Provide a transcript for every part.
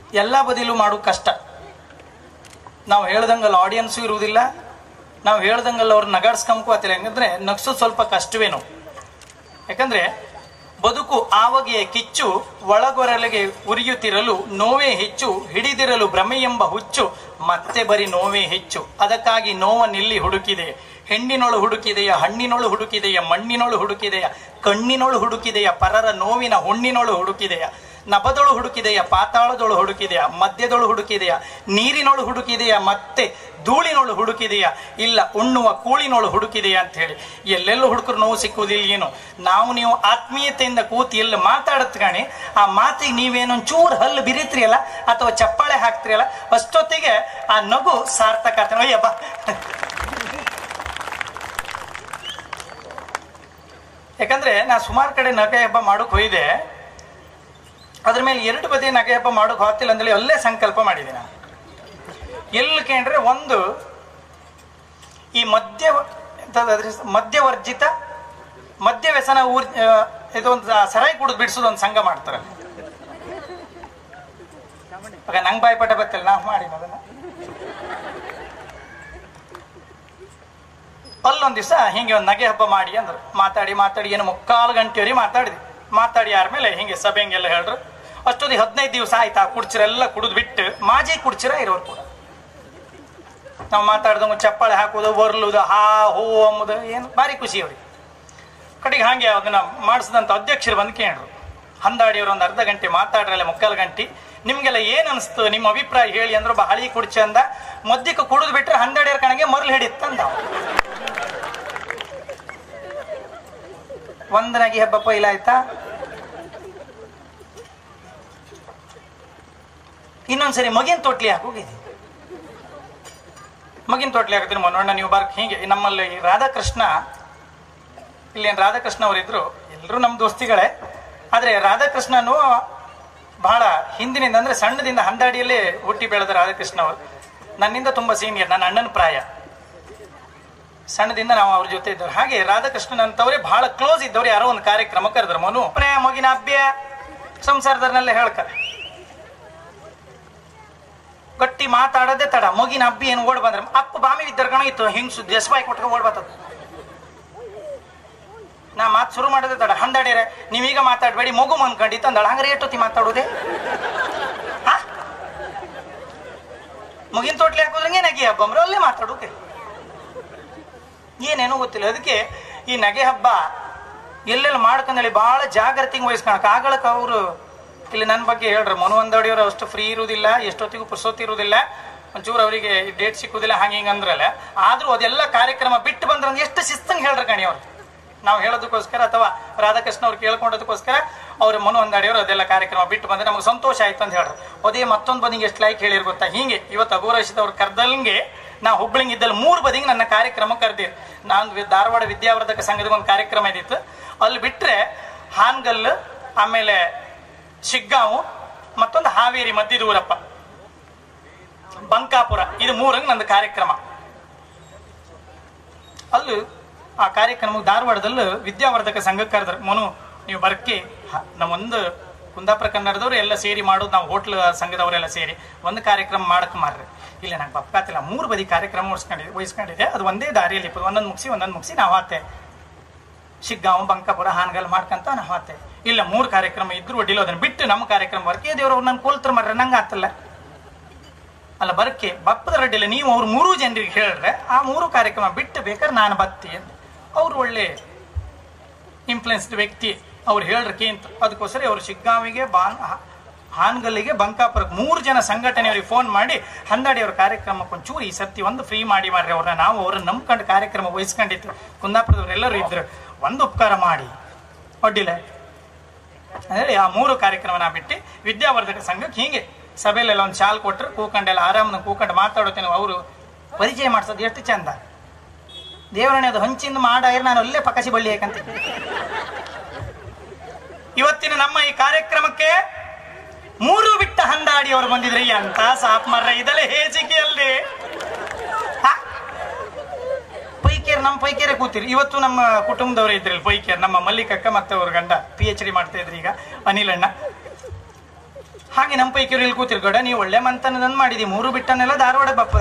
ಎಲ್ಲ ಬದಿಲೂ ಮಾಡೋದು ಕಷ್ಟ ನಾವು ಹೇಳ್ದಂಗಲ್ಲ ಆಡಿಯನ್ಸು ಇರುವುದಿಲ್ಲ ನಾವು ಹೇಳ್ದಂಗಲ್ಲ ಅವ್ರು ನಗಾಡ್ಸ್ಕೊಂಬೋತಿಲ್ಲ ಹೆಂಗಂದ್ರೆ ನಗ್ಸೋದು ಸ್ವಲ್ಪ ಕಷ್ಟವೇನು ಯಾಕಂದ್ರೆ ಬದುಕು ಆವಗೆಯ ಕಿಚ್ಚು ಒಳಗೊರಲೆಗೆ ಉರಿಯುತ್ತಿರಲು ನೋವೇ ಹೆಚ್ಚು ಹಿಡಿದಿರಲು ಭ್ರಮೆ ಎಂಬ ಹುಚ್ಚು ಮತ್ತೆ ಬರೀ ನೋವೇ ಹೆಚ್ಚು ಅದಕ್ಕಾಗಿ ನೋವನ್ನಿಲ್ಲಿ ಹುಡುಕಿದೆ ಹೆಣ್ಣಿನೊಳು ಹುಡುಕಿದೆಯ ಹಣ್ಣಿನೊಳು ಹುಡುಕಿದೆಯ ಮಣ್ಣಿನೊಳು ಹುಡುಕಿದೆಯ ಕಣ್ಣಿನೊಳು ಹುಡುಕಿದೆಯ ಪರರ ನೋವಿನ ಹುಣ್ಣಿನೊಳು ಹುಡುಕಿದೆಯ ನಭದೊಳು ಹುಡುಕಿದೆಯ ಪಾತಾಳದೊಳು ಹುಡುಕಿದೆಯ ಮಧ್ಯದೊಳು ಹುಡುಕಿದೆಯ ನೀರಿನೊಳು ಹುಡುಕಿದೆಯ ಮತ್ತೆ ಧೂಳಿನೊಳು ಹುಡುಕಿದೆಯ ಇಲ್ಲ ಉಣ್ಣುವ ಕೂಳಿನೊಳು ಹುಡುಕಿದೆಯ ಅಂತ ಹೇಳಿ ಎಲ್ಲೆಲ್ಲೂ ಹುಡುಕರು ನೋವು ಸಿಕ್ಕುವುದಿಲ್ಲ ಏನು ನಾವು ನೀವು ಆತ್ಮೀಯತೆಯಿಂದ ಕೂತಿ ಎಲ್ಲ ಮಾತಾಡತ್ ಕಾಣಿ ಆ ಮಾತಿಗೆ ನೀವೇನೊಂದ್ ಚೂರು ಹಲ್ಲು ಬಿರಿತ್ರಿ ಅಲ್ಲ ಅಥವಾ ಚಪ್ಪಾಳೆ ಹಾಕ್ತಿರಿ ಅಲ್ಲ ಅಷ್ಟೊತ್ತಿಗೆ ಆ ನಗು ಸಾರ್ಥಕ ಆಗ್ತಾನೆ ಅಯ್ಯ ಬಾ ಯಾಕಂದ್ರೆ ನಾ ಸುಮಾರು ಕಡೆ ನಗೆ ಹಬ್ಬ ಮಾಡೋಕ್ ಹೋಯ್ದೆ ಅದ್ರ ಮೇಲೆ ಎರಡು ಬದಿ ನಗೆ ಹಬ್ಬ ಮಾಡೋಕ್ ಹೋಗ್ತಿಲ್ಲ ಅಂದ್ರೆ ಅಲ್ಲೇ ಸಂಕಲ್ಪ ಮಾಡಿದೆ ನಾನು ಎಲ್ಲಿ ಕೇಂದ್ರೆ ಒಂದು ಈ ಮದ್ಯ ಎಂತದು ಅದ್ರ ಹೆಸ್ರು? ಮದ್ಯವರ್ಜಿತ ಮದ್ಯ ವ್ಯಸನ ಊರ್ ಆ, ಇದೊಂದು ಸರಾಯಿ ಕುಡಿದು ಬಿಡಿಸೋದು ಒಂದು ಸಂಘ ಮಾಡ್ತಾರೆ ಆಗ ನಂಗೆ ಬಾಯ್ಪಟ ಬತ್ತಿಲ್ಲ ನಾವು ಮಾಡಿ ಅದನ್ನ ಅಲ್ಲೊಂದ್ ದಿವಸ ಹಿಂಗೆ ಒಂದು ನಗೆ ಹಬ್ಬ ಮಾಡಿ ಅಂದ್ರು ಮಾತಾಡಿ ಮಾತಾಡಿ ಏನು ಮುಕ್ಕಾಲು ಗಂಟೆವರೆಗೆ ಮಾತಾಡಿದ್ವಿ ಮಾತಾಡಿ ಆದ್ಮೇಲೆ ಹಿಂಗೆ ಸಭೆ ಹಿಂಗೆಲ್ಲ ಹೇಳ್ರು ಅಷ್ಟೊಂದು ಹದಿನೈದು ದಿವಸ ಆಯ್ತಾ ಕುಡ್ಚಿರೆಲ್ಲ ಕುಡಿದು ಬಿಟ್ಟು ಮಾಜಿ ಕುಡ್ಚಿರ ಇರೋರು ಕೂಡ ನಾವು ಮಾತಾಡ್ದಂಗ ಚಪ್ಪಾಳೆ ಹಾಕೋದು ಬರ್ಲುದು ಹಾ ಹೋ ಅಂಬುದು ಏನು ಭಾರಿ ಖುಷಿ ಅವ್ರಿಗೆ ಕಡೆಗೆ ಹಾಗೆ ಅದನ್ನ ಮಾಡಿಸಿದಂತ ಅಧ್ಯಕ್ಷರು ಬಂದು ಕೇಳ್ರು ಹಂದಾಡಿಯವರು ಒಂದು ಅರ್ಧ ಗಂಟೆ ಮಾತಾಡ್ರಲ್ಲ ಮುಕ್ಕಾಲು ಗಂಟೆ ನಿಮ್ಗೆಲ್ಲ ಏನ್ ಅನಿಸ್ತು ನಿಮ್ಮ ಅಭಿಪ್ರಾಯ ಹೇಳಿ ಅಂದ್ರೆ ಒಬ್ಬ ಹಳಿ ಕುಡ್ಚಿ ಅಂದ ಮದ್ಯಕ್ಕೆ ಕುಡಿದು ಬಿಟ್ರೆ ಹಂದಾಡಿಯವ್ರ ಕಣಗೆ ಮರ್ಲು ಹಿಡಿತ್ತಂದ ಅವ. ಒಂದನಾಗಿ ಹಬ್ಬ ಪೈಲ ಆಯ್ತಾ ಇನ್ನೊಂದ್ಸರಿ ಮಗಿನ ತೊಟ್ಲಿ ಹಾಕೋಗಿದೆ ಮಗಿನ ತೊಟ್ಲಿ ಹಾಕಿದ್ರೆ ಮೊನ್ನೊಣ್ಣ ನೀವು ಬಾರ್ಕ್ ಹೀಗೆ ನಮ್ಮಲ್ಲಿ ರಾಧಾಕೃಷ್ಣ ಇಲ್ಲಿ ಏನ್ ರಾಧಾಕೃಷ್ಣ ಅವರಿದ್ರು ಎಲ್ಲರೂ ನಮ್ಮ ದೋಸ್ತಿಗಳೇ ಆದ್ರೆ ರಾಧಾಕೃಷ್ಣನು ಬಹಳ ಹಿಂದಿನಿಂದ ಅಂದ್ರೆ ಸಣ್ಣದಿಂದ ಹಂದಾಡಿಯಲ್ಲೇ ಹುಟ್ಟಿ ಬೆಳೆದ ರಾಧಾಕೃಷ್ಣ ಅವರು ನನ್ನಿಂದ ತುಂಬಾ ಸೀನಿಯರ್ ನನ್ನ ಅಣ್ಣನ ಪ್ರಾಯ ಸಣ್ಣದಿಂದ ನಾವು ಅವ್ರ ಜೊತೆ ಇದ್ದವ್ರು ಹಾಗೆ ರಾಧಾಕೃಷ್ಣನ್ ಅಂತವ್ರೆ ಬಹಳ ಕ್ಲೋಸ್ ಇದ್ದವ್ರು ಯಾರೋ ಒಂದು ಕಾರ್ಯಕ್ರಮ ಕರೆದ್ರು ಮನು ಪ್ರೇಮ ಮಗಿನ ಅಭ್ಯ ಸಂಸಾರದನ್ನೆಲ್ಲ ಹೇಳ್ತಾರೆ ಗಟ್ಟಿ ಮಾತಾಡೋದೇ ತಡ ಮಗಿನ ಅಬ್ಬಿ ಏನು ಓಡ್ ಬಂದ್ರೆ ಅಪ್ಪ ಬಾಮಿ ಇದ್ದರ್ ಕಣ ಇತ್ತು ಹಿಂಗ್ ಸುದ್ದಿ ಎಸ್ಬಾಯಿ ಕೊಟ್ಕೊಂಡು ಓಡ್ ಬರ್ತದ ನಾ ಮಾತು ಶುರು ಮಾಡೋದೇ ತಡ ಹಂದಾಡ್ಯಾರೆ ನೀವೀಗ ಮಾತಾಡ್ಬೇಡಿ ಮಗು ಅನ್ಕೊಂಡಿತ್ತು ಅಂದಳ ಹಂಗಾರೆ ಎಷ್ಟೊತ್ತಿ ಮಾತಾಡೋದೆ ಆ? ಮುಗಿನ ತೋಟ್ಲಿ ಹಾಕೋದ್ರಂಗೆ ನಗೆ ಹಬ್ಬ ಅಂದ್ರೆ ಅಲ್ಲೇ ಮಾತಾಡೋಕೆ ಏನೇನೋ ಗೊತ್ತಿಲ್ಲ ಅದಕ್ಕೆ ಈ ನಗೆ ಹಬ್ಬ ಎಲ್ಲೆಲ್ಲಿ ಮಾಡ್ಕೊಂಡೇಳಿ ಬಹಳ ಜಾಗ್ರತೆಗೆ ವಹಿಸ್ಕೊಳಕ್ ಆಗಳಕ್ ಅವರು ಇಲ್ಲಿ ನನ್ನ ಬಗ್ಗೆ ಹೇಳ್ರಿ ಮನು ಅಂದಡಿಯವರು ಅಷ್ಟು ಫ್ರೀ ಇರುವುದಿಲ್ಲ ಎಷ್ಟೊತ್ತಿಗೂ ಪುರ್ಸೊತ್ತಿ ಇರುವುದಿಲ್ಲ ಒಂಚೂರು ಅವರಿಗೆ ಡೇಟ್ ಸಿಕ್ಕುದಿಲ್ಲ ಹಂಗೆ ಹಿಂಗೆ ಅಂದ್ರಲ್ಲ ಆದ್ರೂ ಅದೆಲ್ಲ ಕಾರ್ಯಕ್ರಮ ಬಿಟ್ಟು ಬಂದ್ರೆ ಎಷ್ಟು ಶಿಸ್ತಂಗೆ ಹೇಳ್ರಿ ಕಣಿ ಅವ್ರು ನಾವು ಹೇಳೋದಕ್ಕೋಸ್ಕರ ಅಥವಾ ರಾಧಾಕೃಷ್ಣ ಅವ್ರು ಕೇಳ್ಕೊಂಡೋದಕ್ಕೋಸ್ಕರ ಅವ್ರ ಮನು ಅಂದಾಡಿಯವರು ಅದೆಲ್ಲ ಕಾರ್ಯಕ್ರಮ ಬಿಟ್ಟು ಬಂದ್ರೆ ನಮಗೆ ಸಂತೋಷ ಆಯ್ತು ಅಂತ ಹೇಳ್ರು ಅದೇ ಮತ್ತೊಂದು ಬದಿಗೆ ಎಷ್ಟು ಲೈಕ್ ಹೇಳಿರ್ ಗೊತ್ತಾ ಹಿಂಗೆ ಇವತ್ತು ಅಘೋರಶಿತ್ ಅವ್ರು ಕರ್ದಲ್ಗೆ ನಾ ಹುಬ್ಳಿಂಗ್ ಇದ್ದಲ್ಲಿ ಮೂರು ಬದಿಗೆ ನನ್ನ ಕಾರ್ಯಕ್ರಮ ಕರೆದಿರ್ ನಾನು ವಿ- ಧಾರವಾಡ ವಿದ್ಯಾವರ್ಧಕ ಸಂಘದ ಒಂದು ಕಾರ್ಯಕ್ರಮ ಇದ್ದಿತ್ತು ಅಲ್ಲಿ ಬಿಟ್ರೆ ಹಾನ್ಗಲ್ ಆಮೇಲೆ ಶಿಗ್ಗಾಂವು ಮತ್ತೊಂದು ಹಾವೇರಿ ಮಧ್ಯದೂರಪ್ಪ ಬಂಕಾಪುರ ಇದು ಮೂರಂಗ್ ನಂದು ಕಾರ್ಯಕ್ರಮ ಅಲ್ಲಿ ಆ ಕಾರ್ಯಕ್ರಮಕ್ಕೆ ಧಾರವಾಡದಲ್ಲಿ ವಿದ್ಯಾವರ್ಧಕ ಸಂಘಕ್ಕೆ ಕರೆದ್ರು ಮನು ನೀವು ಬರ್ಕಿ ಹ- ನಾವೊಂದು ಕುಂದಾಪುರ ಕನ್ನಡದವ್ರು ಎಲ್ಲ ಸೇರಿ ಮಾಡೋದು ನಾವು ಹೋಟ್ಲ್ ಸಂಘದವರೆಲ್ಲ ಸೇರಿ ಒಂದು ಕಾರ್ಯಕ್ರಮ ಮಾಡಕ್ ಮಾರ್ರಿ ಇಲ್ಲ ನಂಗೆ ಬಪ್ಪಾತಿಲ್ಲ ಮೂರು ಬದಿ ಕಾರ್ಯಕ್ರಮ ವಹಿಸ್ಕೊಂಡಿದ್ದೆ ವಹಿಸ್ಕೊಂಡಿದ್ದೆ ಅದು ಒಂದೇ ದಾರಿಯಲ್ಲಿ ಇಪ್ಪತ್ತು ಒಂದೊಂದು ಮುಗಿಸಿ ಒಂದೊಂದು ಮುಗಿಸಿ ನಾವು ಆತೆ ಶಿಗ್ಗಾಂವ್ ಬಂಕಾಪುರ ಹಾನಗಲ್ ಮಾಡ್ಕಂತ ನಾವು ಆತೆ ಇಲ್ಲ ಮೂರು ಕಾರ್ಯಕ್ರಮ ಇದ್ರು ಅಡ್ಡಿಲ್ಲ ಅದನ್ನ ಬಿಟ್ಟು ನಮ್ಮ ಕಾರ್ಯಕ್ರಮ ಬರ್ಕೆ ದೇವ್ರವ್ರು ನನ್ನ ಕೋಲ್ತ್ರ ಮಾಡ್ರೆ ನಂಗೆ ಆತಲ್ಲ ಅಲ್ಲ ಬರ್ಕೆ ಬಪ್ಪದ ರಡ್ಡಿಲ್ಲ ನೀವು ಅವ್ರು ಮೂರು ಜನರಿಗೆ ಹೇಳಿದ್ರೆ ಆ ಮೂರು ಕಾರ್ಯಕ್ರಮ ಬಿಟ್ಟು ಬೇಕಾದ್ರೆ ನಾನು ಬತ್ತಿ ಅಂತ ಅವ್ರು ಒಳ್ಳೆ ಇನ್ಫ್ಲುಯೆನ್ಸ್ಡ್ ವ್ಯಕ್ತಿ ಅವ್ರು ಹೇಳ್ರಕ್ಕೆ ಅಂತ ಅದಕ್ಕೋಸ್ಕರ ಅವರು ಶಿಗ್ಗಾಂವಿಗೆ ಬಾನ್ ಹಾ- ಹಾನಗಲ್ಲಿಗೆ ಬಂಕಾಪುರಕ್ಕೆ ಮೂರು ಜನ ಸಂಘಟನೆಯವರಿಗೆ ಫೋನ್ ಮಾಡಿ ಹಂದಾಡಿ ಅವ್ರ ಕಾರ್ಯಕ್ರಮಕ್ಕೆ ಒಂಚೂರು ಈ ಸರ್ತಿ ಒಂದು ಫ್ರೀ ಮಾಡಿ ಮಾಡ್ರಿ ಅವ್ರನ್ನ ನಾವು ಅವ್ರನ್ನ ನಂಬ್ಕೊಂಡು ಕಾರ್ಯಕ್ರಮ ವಹಿಸ್ಕೊಂಡಿತ್ತು ಕುಂದಾಪುರದವರೆಲ್ಲರೂ ಇದ್ರು ಒಂದು ಉಪಕಾರ ಮಾಡಿ ಅಡ್ಡಿಲ್ಲ ಹೇಳಿ ಆ ಮೂರು ಕಾರ್ಯಕ್ರಮನ ಬಿಟ್ಟು ವಿದ್ಯಾವರ್ಧಕ ಸಂಘಕ್ಕೆ ಹೀಗೆ ಸಭೆಯಲ್ಲೆಲ್ಲ ಒಂದು ಶಾಲ್ ಕೊಟ್ರು ಕೂಕಂಡೆಲ್ಲ ಆರಾಮನ ಕೂಕಂಡು ಮಾತಾಡೋತೇನೆ ಅವರು ಪರಿಚಯ ಮಾಡಿಸೋದು ಎಷ್ಟು ಚಂದ ದೇವರನೇ ಅದು ಹಂಚಿಂದ ಮಾಡಾಯ್ರೆ ನಾನು ಅಲ್ಲೇ ಪಕಸಿ ಬಳ್ಳಿ ಯಾಕಂತ ಇವತ್ತಿನ ನಮ್ಮ ಈ ಕಾರ್ಯಕ್ರಮಕ್ಕೆ ಮೂರು ಬಿಟ್ಟ ಹಂದಾಡಿ ಅವರು ಬಂದಿದ್ರಿ ಅಂತ ಸಾಪ್ ಮರ್ರ ಇದೆಲ್ಲ ಹೇಸಿಗೆ ಅಲ್ರಿ ಹಾ? ಪೈಕೇರ್ ನಮ್ಮ ಪೈಕೇರೆ ಕೂತಿರಿ ಇವತ್ತು ನಮ್ಮ ಕುಟುಂಬದವರು ಇದ್ರಿ ಪೈಕೇರ್ ನಮ್ಮ ಮಲ್ಲಿಕಕ್ಕ ಮತ್ತೆ ಅವ್ರ ಗಂಡ ಪಿ ಎಚ್ ಡಿ ಮಾಡ್ತಾ ಇದ್ರಿ ಈಗ ಅನಿಲ್ ಅಣ್ಣ ಹಾಗೆ ನಮ್ಮ ಪೈಕಿರು ಇಲ್ಲಿ ಕೂತಿರ್ಗಡ ನೀವು ಒಳ್ಳೆ ಮಂತನದನ್ ಮಾಡಿದಿ ಮೂರು ಬಿಟ್ಟನ್ನೆಲ್ಲ ಧಾರವಾಡ ಬಪ್ಪದ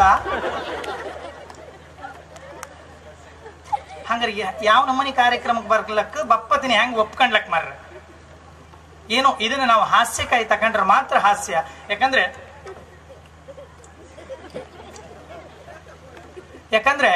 ಹಂಗಾರೆ ಯಾ- ಯಾವ ನಮ್ಮನಿ ಕಾರ್ಯಕ್ರಮಕ್ಕೆ ಬರ್ಲಕ್ಕ ಬಪ್ಪತಿನಿ ಹೆಂಗ್ ಒಪ್ಕೊಂಡ್ಲಕ್ ಮಾರ್ರೆ ಏನು ಇದನ್ನ ನಾವು ಹಾಸ್ಯಕ್ಕಾಗಿ ತಕೊಂಡ್ರೆ ಮಾತ್ರ ಹಾಸ್ಯ ಯಾಕಂದ್ರೆ ಯಾಕಂದ್ರೆ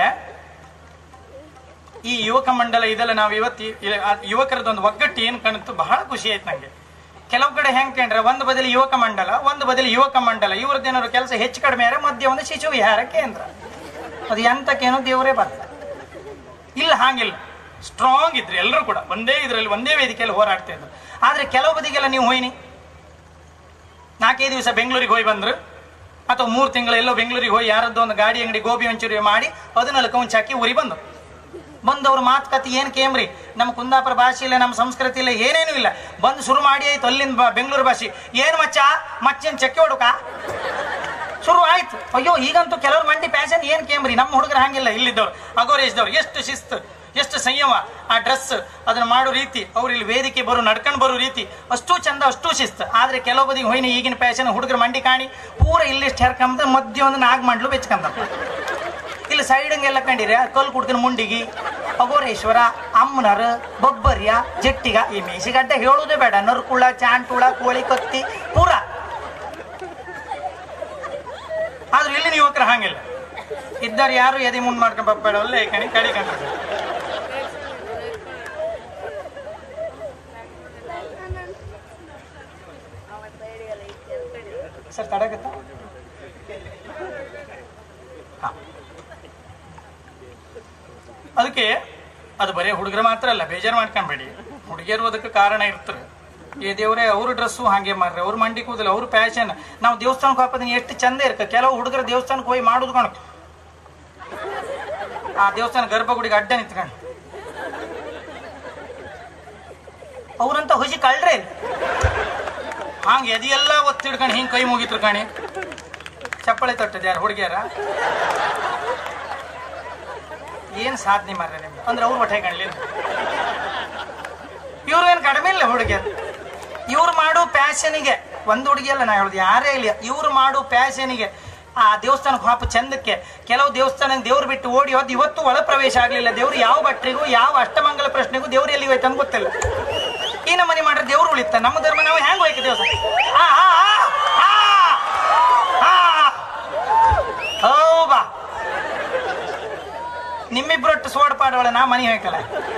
ಈ ಯುವಕ ಮಂಡಲ ಇದೆಲ್ಲ ನಾವು ಇವತ್ತು ಈ- ಈ- ಆ ಯುವಕರದೊಂದು ಒಗ್ಗಟ್ಟು ಏನ್ ಕಾಣುತ್ತೋ ಬಹಳ ಖುಷಿ ಆಯ್ತು ನಂಗೆ ಕೆಲವು ಕಡೆ ಹೆಂಗ್ ಕಂಡ್ರೆ ಒಂದು ಬದಲಿ ಯುವಕ ಮಂಡಲ ಒಂದು ಬದಲಿ ಯುವಕ ಮಂಡಲ ಇವ್ರದ್ದೇನಾದ್ರು ಕೆಲಸ ಹೆಚ್ಚು ಕಡಿಮೆ ಆದ್ರೆ ಮಧ್ಯ ಒಂದು ಶಿಶು ವಿಹಾರ ಕೇಂದ್ರ ಅದು ಎಂತಕ್ಕೇನೋ ದೇವರೇ ಬರ್ತಾರೆ ಇಲ್ಲ ಹಾಗಿಲ್ಲ ಸ್ಟ್ರಾಂಗ್ ಇದ್ರಿ ಎಲ್ಲರೂ ಕೂಡ ಒಂದೇ ಇದರಲ್ಲಿ ಒಂದೇ ವೇದಿಕೆಯಲ್ಲಿ ಹೋರಾಡ್ತಾ ಇದ್ರು ಆದ್ರೆ ಕೆಲವು ಬದಿಗೆಲ್ಲ ನೀವು ಹೋಯ್ನಿ ನಾಲ್ಕೈದು ದಿವಸ ಬೆಂಗಳೂರಿಗೆ ಹೋಗಿ ಬಂದ್ರು ಅಥವಾ ಮೂರು ತಿಂಗಳು ಎಲ್ಲೋ ಬೆಂಗಳೂರಿಗೆ ಹೋಗಿ ಯಾರದ್ದೋ ಒಂದು ಗಾಡಿ ಅಂಗಡಿ ಗೋಬಿ ಮಂಚೂರಿ ಮಾಡಿ ಅದನ್ನೆಲ್ಲ ಕೌಂಚ್ ಹಾಕಿ ಊರಿಗೆ ಬಂದು ಬಂದವ್ರ ಮಾತುಕತೆ ಏನ್ ಕೇಮ್ರಿ ನಮ್ಮ ಕುಂದಾಪುರ ಭಾಷೆ ಇಲ್ಲ ನಮ್ಮ ಸಂಸ್ಕೃತಿ ಇಲ್ಲ ಏನೇನು ಇಲ್ಲ ಬಂದು ಶುರು ಮಾಡಿ ಆಯ್ತು ಅಲ್ಲಿಂದ ಬ- ಬೆಂಗಳೂರು ಭಾಷೆ ಏನ್ ಮಚ್ಚ ಮಚ್ಚೇನ್ ಚಕ್ಕೆ ಹೊಡುಕ ಶುರು ಆಯ್ತು ಅಯ್ಯೋ ಈಗಂತೂ ಕೆಲವ್ರು ಮಂಡಿ ಪ್ಯಾಶನ್ ಏನ್ ಕೇಮ್ರಿ ನಮ್ಮ ಹುಡುಗರು ಹಂಗಿಲ್ಲ ಇಲ್ಲಿದ್ದವ್ರು ಅಗೋರೇಜ್ದವ್ರು ಎಷ್ಟು ಶಿಸ್ತು ಎಷ್ಟು ಸಂಯಮ ಆ ಡ್ರೆಸ್ ಅದನ್ನ ಮಾಡೋ ರೀತಿ ಅವ್ರು ಇಲ್ಲಿ ವೇದಿಕೆ ಬರೋ ನಡ್ಕೊಂಡು ಬರೋ ರೀತಿ ಅಷ್ಟು ಚಂದ ಅಷ್ಟು ಶಿಸ್ತು ಆದ್ರೆ ಕೆಲವು ಬದಿಗೆ ಹೋಯ್ನ ಈಗಿನ ಪ್ಯಾಶನ್ ಹುಡುಗರು ಮಂಡಿ ಕಾಣಿ ಪೂರ ಇಲ್ಲಿಷ್ಟು ಹೆರ್ಕಂಬ ಮಧ್ಯ ಒಂದು ನಾಲ್ಕು ಮಂಡ್ಲು ಬೆಚ್ಕಂದ ಇಲ್ಲಿ ಸೈಡಂಗೆಲ್ಲ ಕಂಡಿರ ಕಲ್ ಕುಡ್ಕನ ಮುಂಡಿಗಿ ಅಗೋರೇಶ್ವರ ಅಮ್ಮನರ ಬೊಬ್ಬರ್ಯ ಜಟ್ಟಿಗ ಈ ಮೇಸಿಗಡ್ಡೆ ಹೇಳುವುದೇ ಬೇಡ ನರ್ಕುಳ ಚಾಂಟುಳ ಕೋಳಿ ಕತ್ತಿ ಪೂರ ಆದ್ರೆ ಇಲ್ಲಿನ ಯುವಕರು ಹಾಗಿಲ್ಲ ಇದ್ದಾರೆ ಯಾರು ಎದೆ ಮುಂದ್ ಮಾಡ್ಕೊಂಡ್ ಬಪ್ಪಬೇಡ ಅಲ್ಲೇ ಕಣಿ ಕಡಿ ಕಂಡ ಸರ್ ತಡಗತ್ತ ಅದಕ್ಕೆ ಅದು ಬರೀ ಹುಡುಗರು ಮಾತ್ರ ಅಲ್ಲ ಬೇಜಾರು ಮಾಡ್ಕೊಂಬೇಡಿ ಹುಡುಗಿಯರು ಅದಕ್ಕೆ ಕಾರಣ ಇರ್ತಾರೆ ಈ ದೇವ್ರೆ ಅವ್ರ ಡ್ರೆಸ್ಸು ಹಾಗೆ ಮಾರ್ರೆ ಅವ್ರ ಮಂಡಿ ಕೂದಲು ಅವ್ರ ಪ್ಯಾಶನ್ ನಾವು ದೇವಸ್ಥಾನಕ್ಕೆ ಹೋಗೋದನ್ನ ಎಷ್ಟು ಚಂದ ಇರ್ಕ ಕೆಲವು ಹುಡುಗರು ದೇವಸ್ಥಾನಕ್ಕೆ ಹೋಗಿ ಮಾಡುದು ಕಣ ಆ ದೇವಸ್ಥಾನ ಗರ್ಭಗುಡಿಗೆ ಅಡ್ಡ ನಿಂತ್ಕೊಂಡು ಅವ್ರಂತ ಹುಸಿ ಕಳ್ರೆ ಹಂಗ ಎದೆಲ್ಲ ಒತ್ತಿಡ್ಕೊಂಡು ಹಿಂಗ್ ಕೈ ಮುಗಿತ್ರು ಕಣಿ ಚಪ್ಪಳೆ ತಟ್ಟದ ಯಾರು ಹುಡುಗಿಯರ ಏನ್ ಸಾಧನೆ ಮಾರ್ರೆ ನಿಮ್ದು ಅಂದ್ರೆ ಅವ್ರು ಹೊಟ್ಟೆ ಕಾಣಲಿಲ್ಲ ಇವ್ರು ಏನ್ ಕಡಿಮೆ ಇಲ್ಲ ಹುಡುಗಿಯರು ಇವ್ರು ಮಾಡೋ ಪ್ಯಾಶನಿಗೆ ಒಂದು ಹುಡುಗಿ ಅಲ್ಲ ನಾ ಹೇಳುದು ಯಾರೇ ಇಲ್ಲ ಇವ್ರು ಮಾಡೋ ಪ್ಯಾಶನಿಗೆ ಆ ದೇವಸ್ಥಾನಕ್ಕೆ ಪಾಪ ಚಂದಕ್ಕೆ ಕೆಲವು ದೇವಸ್ಥಾನ ದೇವ್ರು ಬಿಟ್ಟು ಓಡಿ ಹೋದ್ ಇವತ್ತು ಒಳ ಪ್ರವೇಶ ಆಗ್ಲಿಲ್ಲ ದೇವ್ರು ಯಾವ ಭಟ್ರಿಗೂ ಯಾವ ಅಷ್ಟಮಂಗಲ ಪ್ರಶ್ನೆಗೂ ದೇವ್ರು ಎಲ್ಲಿ ಹೋಯ್ತು ಅಂತ ಗೊತ್ತಿಲ್ಲ ಈ ನಮ್ಮನೆ ಮಾಡ್ರೆ ದೇವ್ರು ಉಳಿತ ನಮ್ಮ ಧರ್ಮ ನಾವು ಹೆಂಗ್ ಹೋಯ್ತು ದೇವಸ್ಥಾನ ಆ, ಆ, ಆ, ಆ, ಆ. ಹೌಬಾ ನಿಮ್ಮಿಬ್ರೊಟ್ಟು ಸೋಡ್ ಪಾಡೋಳ ನಾ ಮನೆ ಹೋಯ್ಕಲ್ಲ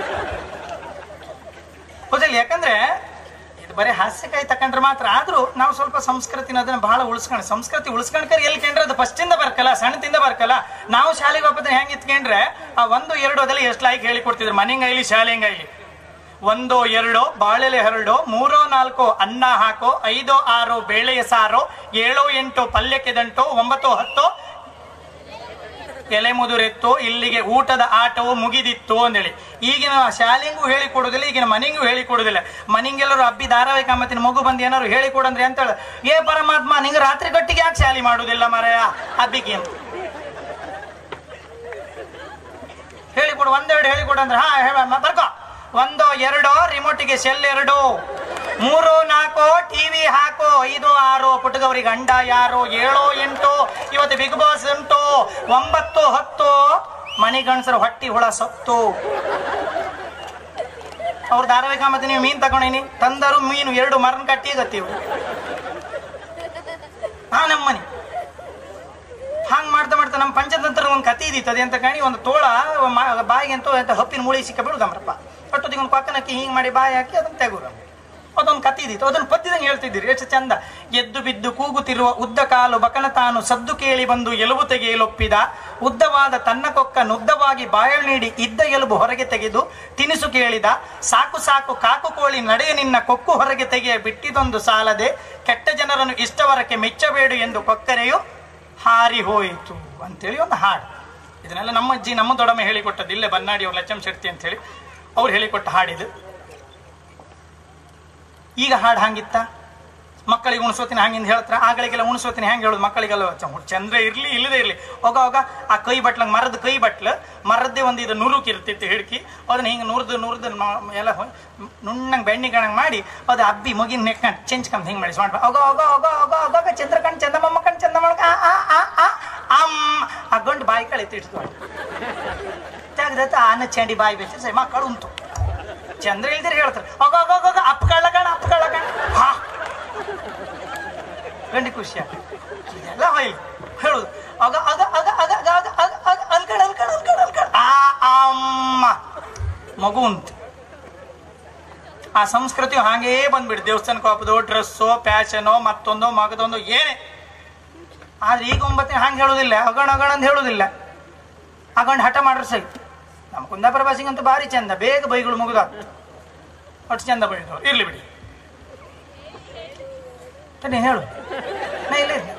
ಹೌದಲ್ಲ ಯಾಕಂದ್ರೆ ಇದು ಬರೀ ಹಾಸ್ಯಕಾಯಿ ತಕೊಂಡ್ರೆ ಮಾತ್ರ ಆದ್ರೂ ನಾವು ಸ್ವಲ್ಪ ಸಂಸ್ಕೃತಿನ ಅದನ್ನ ಬಹಳ ಉಳಿಸ್ಕೊಂಡು ಸಂಸ್ಕೃತಿ ಉಳಿಸ್ಕೊಂಡ್ಕರ್ ಎಲ್ಲಿ ಕಂಡ್ರೆ ಅದು ಫಸ್ಟ್ ಇಂದ ಬರ್ಕಲ್ಲ ಸಣ್ಣದಿಂದ ಬರ್ಕಲ್ಲ ನಾವು ಶಾಲೆಗೆ ಹೋಗೋದ್ರೆ ಹೆಂಗ್ ಇತ್ಕೊಂಡ್ರೆ ಆ ಒಂದು ಎರಡು ಅದೆಲ್ಲ ಎಷ್ಟು ಲೈಕ್ ಹೇಳಿ ಕೊಡ್ತಿದ್ರು ಮನೆಂಗೈಲಿ ಶಾಲೆಂಗೈಲಿ ಒಂದೋ ಎರಡೋ ಬಾಳೆಲೆ ಹರಡೋ ಮೂರೋ ನಾಲ್ಕೋ ಅನ್ನ ಹಾಕೋ ಐದೋ ಆರೋ ಬೇಳೆಯ ಸಾರೋ ಏಳೋ ಎಂಟೋ ಪಲ್ಯಕ್ಕೆ ದಂಟೋ ಒಂಬತ್ತೋ ಹತ್ತೋ ಎಲೆ ಮುದುರೆತ್ತು ಇಲ್ಲಿಗೆ ಊಟದ ಆಟವು ಮುಗಿದಿತ್ತು ಅಂದೇಳಿ ಈಗಿನ ಶಾಲೆಂಗೂ ಹೇಳಿ ಕೊಡುದಿಲ್ಲ ಈಗಿನ ಮನೆಗೂ ಹೇಳಿ ಕೊಡುದಿಲ್ಲ ಮನೆಗೆಲ್ಲರೂ ಅಬ್ಬಿ ಧಾರಾವಾಹಿಕ ಮತ್ತಿನ ಮಗು ಬಂದು ಏನಾರು ಹೇಳಿ ಕೊಡಂದ್ರೆ ಅಂತ ಹೇಳ ಏ ಪರಮಾತ್ಮ ನಿಂಗೆ ರಾತ್ರಿ ಗಟ್ಟಿಗೆ ಯಾಕೆ ಶಾಲೆ ಮಾಡುದಿಲ್ಲ ಮರಯ ಅಬ್ಬಿಗೆ ಅಂತ ಹೇಳಿಕೊಡು ಒಂದೆರಡು ಹೇಳಿಕೊಡು ಅಂದ್ರೆ ಹಾ ಹೇಳ ಬರ್ಕೋ ಒಂದು ಎರಡೋ ರಿಮೋಟಿಗೆ ಸೆಲ್ ಎರಡು ಮೂರು ನಾಲ್ಕು ಟಿವಿ ಹಾಕೋ ಐದು ಆರು ಪುಟ್ಟಗೌರಿ ಗಂಡ ಯಾರು ಏಳು ಎಂಟು ಇವತ್ತು ಬಿಗ್ ಬಾಸ್ ಉಂಟು ಒಂಬತ್ತು ಹತ್ತು ಮನಿ ಗಂಡಸರು ಹೊಟ್ಟಿ ಹುಳ ಸತ್ತು ಅವ್ರ ಧಾರಾವಾಹಿಕ ಮತ್ತೆ ನೀವು ಮೀನ್ ತಗೊಂಡಿನಿ ತಂದರು ಮೀನು ಎರಡು ಮರನ್ ಕಟ್ಟಿ ಗತ್ತೀವಿ ಹಾ ನಮ್ಮನಿ ಹಂಗ್ ಮಾಡ್ತಾ ಮಾಡ್ತಾ ನಮ್ಮ ಪಂಚತಂತ್ರ ಒಂದು ಕತಿ ಇದ್ದಿತ್ತು ಅದೇಂತ ಕಾಣಿ ಒಂದು ತೋಳ ಮ- ಬಾಯಿಗೆ ಅಂತೂ ಎಂತ ಹಪ್ಪಿನ ಮೂಳಿ ಸಿಕ್ಕ ಬಿಡುಗಮ್ರಪ್ಪ ಒಟ್ಟೊತ್ತಿಗೆ ಒಂದು ಕೊಕ್ಕನಕ್ಕಿ ಹಿಂಗ್ ಮಾಡಿ ಬಾಯಿ ಹಾಕಿ ಅದನ್ನ ತೆಗುರ ಅದೊಂದು ಕತಿ ಇದ್ದಿತ್ತು ಅದನ್ನ ಪದ್ಯದಂಗೆ ಹೇಳ್ತಿದ್ದೀರಿ ಎಷ್ಟು ಚಂದ ಎದ್ದು ಬಿದ್ದು ಕೂಗುತ್ತಿರುವ ಉದ್ದ ಕಾಲು ಬಕನ ತಾನು ಸದ್ದು ಕೇಳಿ ಬಂದು ಎಲುಬು ತೆಗೆಯಲೊಪ್ಪಿದ ಉದ್ದವಾದ ತನ್ನ ಕೊಕ್ಕ ನುದ್ದವಾಗಿ ಬಾಯಲ್ ನೀಡಿ ಇದ್ದ ಎಲುಬು ಹೊರಗೆ ತೆಗೆದು ತಿನಿಸು ಕೇಳಿದ ಸಾಕು ಸಾಕು ಕಾಕು ಕೋಳಿ ನಡೆಯ ನಿನ್ನ ಕೊಕ್ಕು ಹೊರಗೆ ತೆಗೆಯ ಬಿಟ್ಟಿದೊಂದು ಸಾಲದೆ ಕೆಟ್ಟ ಜನರನ್ನು ಇಷ್ಟವರಕ್ಕೆ ಮೆಚ್ಚಬೇಡು ಎಂದು ಕೊಕ್ಕರೆಯು ಹಾರಿ ಹೋಯಿತು ಅಂತೇಳಿ ಒಂದು ಹಾಡು ಇದನ್ನೆಲ್ಲ ನಮ್ಮ ಅಜ್ಜಿ ನಮ್ಮ ದೊಡಮ ಹೇಳಿಕೊಟ್ಟದ್ದು ಇಲ್ಲೇ ಬನ್ನಾಡಿ ಅವ್ರು ಲಚ್ಚಂ ಶೆಟ್ಟಿ ಅಂತ ಹೇಳಿ ಅವ್ರು ಹೇಳಿಕೊಟ್ಟ ಹಾಡಿದು ಈಗ ಹಾಡು ಹಂಗಿತ್ತ ಮಕ್ಕಳಿಗೆ ಉಣಿಸೋತೀನಿ ಹಂಗಿಂದ ಹೇಳ್ತಾರೆ ಆಗಳಿಗೆಲ್ಲ ಉಣಿಸೋತೀನಿ ಹೆಂಗೆ ಹೇಳೋದು ಮಕ್ಕಳಿಗೆಲ್ಲ ಚ- ಚಂದ್ರ ಇರ್ಲಿ ಇಲ್ಲದೆ ಇರ್ಲಿ ಹೋಗ ಹೋಗ ಆ ಕೈ ಬಟ್ಲಂಗ್ ಮರದ ಕೈ ಬಟ್ಲ ಮರದ್ದೇ ಒಂದು ಇದು ನುರುಕ್ ಇರ್ತಿತ್ತು ಹಿಡ್ಕಿ ಅದನ್ನ ಹಿಂಗೆ ನುರ್ದು ನುರ್ದು ಮ- ಎಲ್ಲ ಹೊ- ನುಣ್ಣಂಗೆ ಬೆಣ್ಣೆ ಕಣಂಗ್ ಮಾಡಿ ಅದು ಅಬ್ಬಿ ಮುಗಿನ ನೆಕ್ಕೊಂಡು ಚೆಂಚ್ಕೊಂಡು ಹಿಂಗೆ ಮಾಡಿ ಸ್ವಾಡ್ ಹೋಗ ಹೋಗ ಹೋಗ ಹೋಗ ಹೋಗ ಚಂದ್ರ ಕಣ್ ಚಂದಮ್ಮ ಕಣ್ ಚಂದಮ್ಮ ಆ ಆ ಆ ಆ ಅಮ್ಮ ಆ ಗಂಡು ಬಾಯಿ ಕಳಿತು ಇಡ್ತು ತೆಗ್ದತ್ತ ಆನ ಚಂಡಿ ಬಾಯಿ ಬೆಚ್ಚ ಸೈ ಮಕ್ಕಳು ಉಂಟು ಚಂದ್ರ ಇಲ್ದಿರ ಹೇಳ್ತಾರೆ ಹೋಗ ಹೋಗ ಹೋಗ ಅಪ್ಪ ಕಳ್ಳ ಕಣ ಅಪ್ಪ ಕಳ್ಳ ಕಣ ಹಾ ಗಂಡಿ ಖುಷಿ ಇದೆಲ್ಲ ಹೊಯ್ಲಿ ಹೇಳುದು ಆಗ ಆಗ ಆಗ ಆಗ ಆಗ ಆಗ ಆಗ ಆಗ ಅಲ್ಕಡ್ ಅಲ್ಕಡ್ ಅಲ್ಕಡ್ ಅಲ್ಕಡ್ ಆ ಅಮ್ಮ ಮಗು ಅಂತ ಆ ಸಂಸ್ಕೃತಿ ಹಾಗೇ ಬಂದ್ಬಿಟ್ಟು ದೇವಸ್ಥಾನಕ್ಕೆ ಹೋಗೋದು ಡ್ರೆಸ್ಸೋ ಪ್ಯಾಶನೋ ಮತ್ತೊಂದೋ ಮಗದೊಂದು ಏನೇ ಆದ್ರೆ ಈಗ ಒಂಬತ್ತಿನ ಹಂಗೆ ಹೇಳೋದಿಲ್ಲ ಅಗಣ ಅಗಣ ಅಂತ ಹೇಳೋದಿಲ್ಲ ಅಗಂಡ್ ಹಠ ಮಾಡ್ರೆ ಸರಿ ನಮ್ಮ ಕುಂದಾಪುರ ಭಾಷೆಗಂತೂ ಭಾರಿ ಚಂದ ಬೇಗ ಬೈಗಳು ಮುಗಿದ ಅಷ್ಟು ಚಂದ ಬೈದು ಇರ್ಲಿ ಬಿಡಿ ತನ್ನಿ ಹೇಳು ನಾ ಇಲ್ಲೇ ಇದ್ದೆ.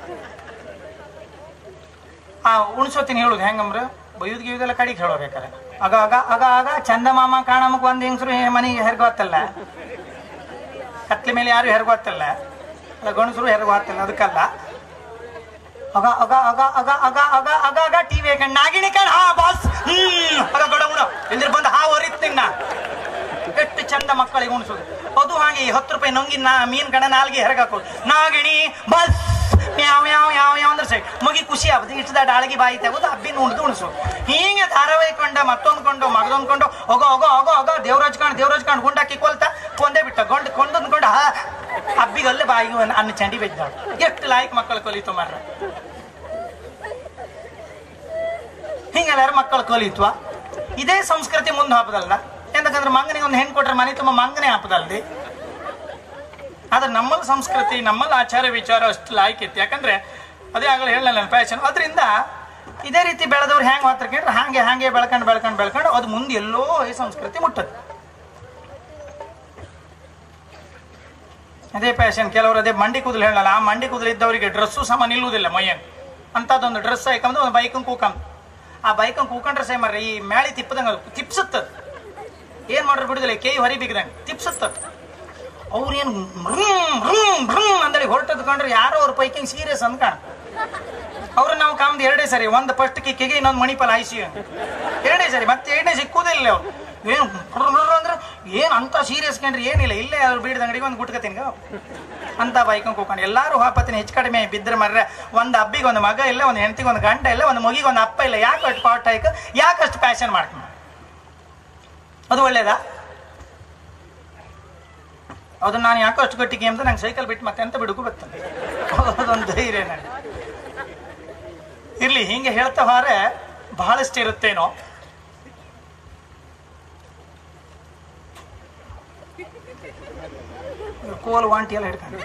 ಆ ಉಣ್ಸೋತೀನಿ ಹೇಳುದು ಹೆಂಗಂಬ್ರ ಬೈಯುದ್ ಗಿಯುದೆಲ್ಲ ಕಡಿಗೆ ಹೇಳೋಬೇಕಾರೆ ಆಗ ಆಗ ಆಗ ಆಗ ಚಂದ ಮಾಮ ಕಾಣಮಕ್ ಒಂದ್ ಹೆಂಗಸರು ಮನೆಗೆ ಹೆರ್ಗೋತ್ತಲ್ಲ ಕತ್ಲೆ ಮೇಲೆ ಯಾರು ಹೆರ್ಗೋತ್ತಲ್ಲ ಅಲ್ಲ ಗಣಸರು ಹೆರ್ಗೋತ್ತಲ್ಲ ಅದಕ್ಕಲ್ಲ ಅಗ ಅಗ ಅಗ ಅಗ ಅಗ ಅಗ ಅಗ ಅಗ ಟಿವಿ ಕಣ್ ನಾಗಿಣಿ ಕಣ್ ಹಾ ಬಾಸ್ ಹ್ಮ್ ಅಗ ಗಡ ಉಣ ಇಲ್ದಿರ್ ಬಂದು ಹಾ ಹೊರಿತ್ ನಿನ್ನ ಎಷ್ಟು ಚಂದ ಮಕ್ಕಳಿಗೆ ಉಣಿಸೋದು ಅದು ಹಾಗೆ ಈ ಹತ್ತು ರೂಪಾಯಿ ನೊಂಗಿ ನಾ ಮೀನ್ ಕಣ ನಾಲ್ಗೆ ಹೆರಗಾಕೋದು ನಾಗಿಣಿ ಬಸ್ ಯಾವ ಯಾವ ಯಾವ ಯಾವ ಅಂದ್ರೆ ಸೈ ಮಗಿ ಖುಷಿ ಆಗುತ್ತೆ ಇಷ್ಟದ ಡಾಳಗಿ ಬಾಯಿ ತೆಗೆದು ಹಬ್ಬಿನ ಉಣ್ದು ಉಣಿಸು ಹೀಗೆ ಧಾರಾವಾಹಿ ಕೊಂಡ ಮತ್ತೊಂದು ಕೊಂಡು ಮಗದೊಂದು ಕೊಂಡು ಹೋಗೋ ಹೋಗೋ ಹೋಗೋ ಹೋಗೋ ದೇವರಾಜ್ ಕಾಣ್ ದೇವರಾಜ್ ಕಾಣ್ ಗುಂಡಾಕಿ ಕೊಲ್ತ ಕೊಂದೇ ಬಿಟ್ಟ ಗೊಂಡು ಕೊಂಡೊಂದು ಕೊಂಡು ಹಾ ಹಬ್ಬಿಗಲ್ಲೇ ಬಾಯಿಗೆ ಒಂದು ಅನ್ನ ಚಂಡಿ ಬೆದ್ದಾಳು ಎಷ್ಟು ಲಾಯಕ್ ಮಕ್ಕಳು ಕಲಿತು ಮಾರ್ರ ಹಿಂಗೆಲ್ಲಾರು ಮಕ್ಕಳು ಕಲಿತ್ವ ಇದೇ ಸಂಸ್ಕೃತಿ ಮುಂದೆ ಹಾಪದಲ್ಲ ಎಂತಕಂದ್ರೆ ಮಂಗನಿಗೆ ಒಂದು ಹೆಣ್ಣು ಕೊಟ್ರೆ ಮನೆ ತುಂಬ ಮಂಗನೇ ಹಾಪದಲ್ದಿ ಆದ್ರೆ ನಮ್ಮಲ್ಲಿ ಸಂಸ್ಕೃತಿ ನಮ್ಮಲ್ಲಿ ಆಚಾರ ವಿಚಾರ ಅಷ್ಟು ಲಾಯ್ಕಿತ್ತು ಯಾಕಂದ್ರೆ ಅದೇ ಆಗಲೇ ಹೇಳಲ್ಲ ಫ್ಯಾಷನ್ ಅದರಿಂದ ಇದೇ ರೀತಿ ಬೆಳೆದವ್ರು ಹೆಂಗೆ ಮಾತ್ರ ಹಾಗೆ ಹಾಗೆ ಬೆಳ್ಕೊಂಡು ಬೆಳ್ಕೊಂಡು ಬೆಳ್ಕೊಂಡು ಅದು ಮುಂದೆ ಎಲ್ಲೋ ಈ ಸಂಸ್ಕೃತಿ ಮುಟ್ಟದು ಅದೇ ಫ್ಯಾಷನ್ ಕೆಲವರು ಅದೇ ಮಂಡಿ ಕೂದಲು ಹೇಳಲ್ಲ ಆ ಮಂಡಿ ಕೂದಲು ಇದ್ದವರಿಗೆ ಡ್ರೆಸ್ಸು ಸಮ ನಿಲ್ಲುವುದಿಲ್ಲ ಮೈಯಂಗೆ ಅಂಥದ್ದೊಂದು ಡ್ರೆಸ್ ಹಾಕೊಂಡ್ರೆ ಒಂದು ಬೈಕಂಗೆ ಕೂಕಂದು ಆ ಬೈಕಂಗೆ ಕೂಕೊಂಡ್ರೆ ಸೇ ಮರ್ರಿ ಈ ಮ್ಯಾಳಿ ತಿಪ್ಪದಂಗೆ ಅದು ತಿಪ್ಸುತ್ತದ ಏನು ಮಾಡ್ರು ಬಿಡುದಿಲ್ಲ ಕೈ ಹೊರಿ ಬಿಗದಂಗೆ ತಿಪ್ಸುತ್ತದ ಅವ್ರೇನು ರುಮ್ ರುಮ್ ರುಮ್ ಅಂತೇಳಿ ಹೊರಟದ್ ಕಂಡ್ರೆ ಯಾರೋ ಅವ್ರ ಪೈಕಿ ಸೀರಿಯಸ್ ಅಂತ ಕಾಣ ಅವ್ರು ನಾವು ಕಾಮ್ದು ಎರಡೇ ಸರಿ ಒಂದು ಫಸ್ಟ್ ಕಿಕ್ಕಿಗೆ ಇನ್ನೊಂದು ಮಣಿಪಾಲ ಐಸಿ ಎರಡೇ ಸರಿ ಮತ್ತೆ ಎರಡನೇ ಸಿಕ್ಕುದಿಲ್ಲ ಅವ್ರು ಏನು ಅಂದ್ರೆ ಏನು ಅಂತ ಸೀರಿಯಸ್ ಕಂಡ್ರೆ ಏನಿಲ್ಲ ಇಲ್ಲೇ ಅವ್ರು ಬೀಡದ ಅಂಗಡಿಗೆ ಒಂದು ಗುಟ್ಕತೀನಿ ಅಂತ ಬೈಕಂಗೆ ಕೂಕೊಂಡು ಎಲ್ಲಾರು ಹಾಪತ್ತಿನ ಹೆಚ್ಚು ಕಡಿಮೆ ಬಿದ್ದರೆ ಮರ್ರೆ ಒಂದು ಹಬ್ಬಿಗೆ ಒಂದು ಮಗ ಇಲ್ಲ ಒಂದು ಹೆಂಡತಿಗೆ ಒಂದು ಗಂಡ ಇಲ್ಲ ಒಂದು ಮಗಿಗೆ ಒಂದು ಅಪ್ಪ ಇಲ್ಲ ಯಾಕೆ ಅಷ್ಟು ಪಾಟ್ ಆಯ್ಕೆ ಯಾಕೆ ಅಷ್ಟು ಪ್ಯಾಷನ್ ಮಾಡ್ತೀನಿ ಅದು ಒಳ್ಳೇದಾ ಅದು ನಾನು ಯಾಕೋ ಅಷ್ಟು ಗಟ್ಟಿಗೆ ಅಂತ ನಂಗೆ ಸೈಕಲ್ ಬಿಟ್ಟು ಮತ್ತೆ ಅಂತ ಬಿಡುಗು ಬರ್ತದೆ ಅದೊಂದು ಧೈರ್ಯ ನನಗೆ ಇರ್ಲಿ ಹಿಂಗೆ ಹೇಳ್ತಾ ಹೋರೆ ಬಹಳಷ್ಟು ಇರುತ್ತೇನೋ ಕೋಲು ವಾಂಟಿ ಎಲ್ಲ ಹಿಡ್ಕೊಂಡು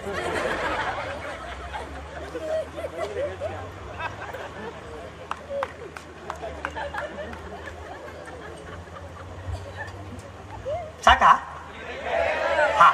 ಸಾಕಾ ಹಾ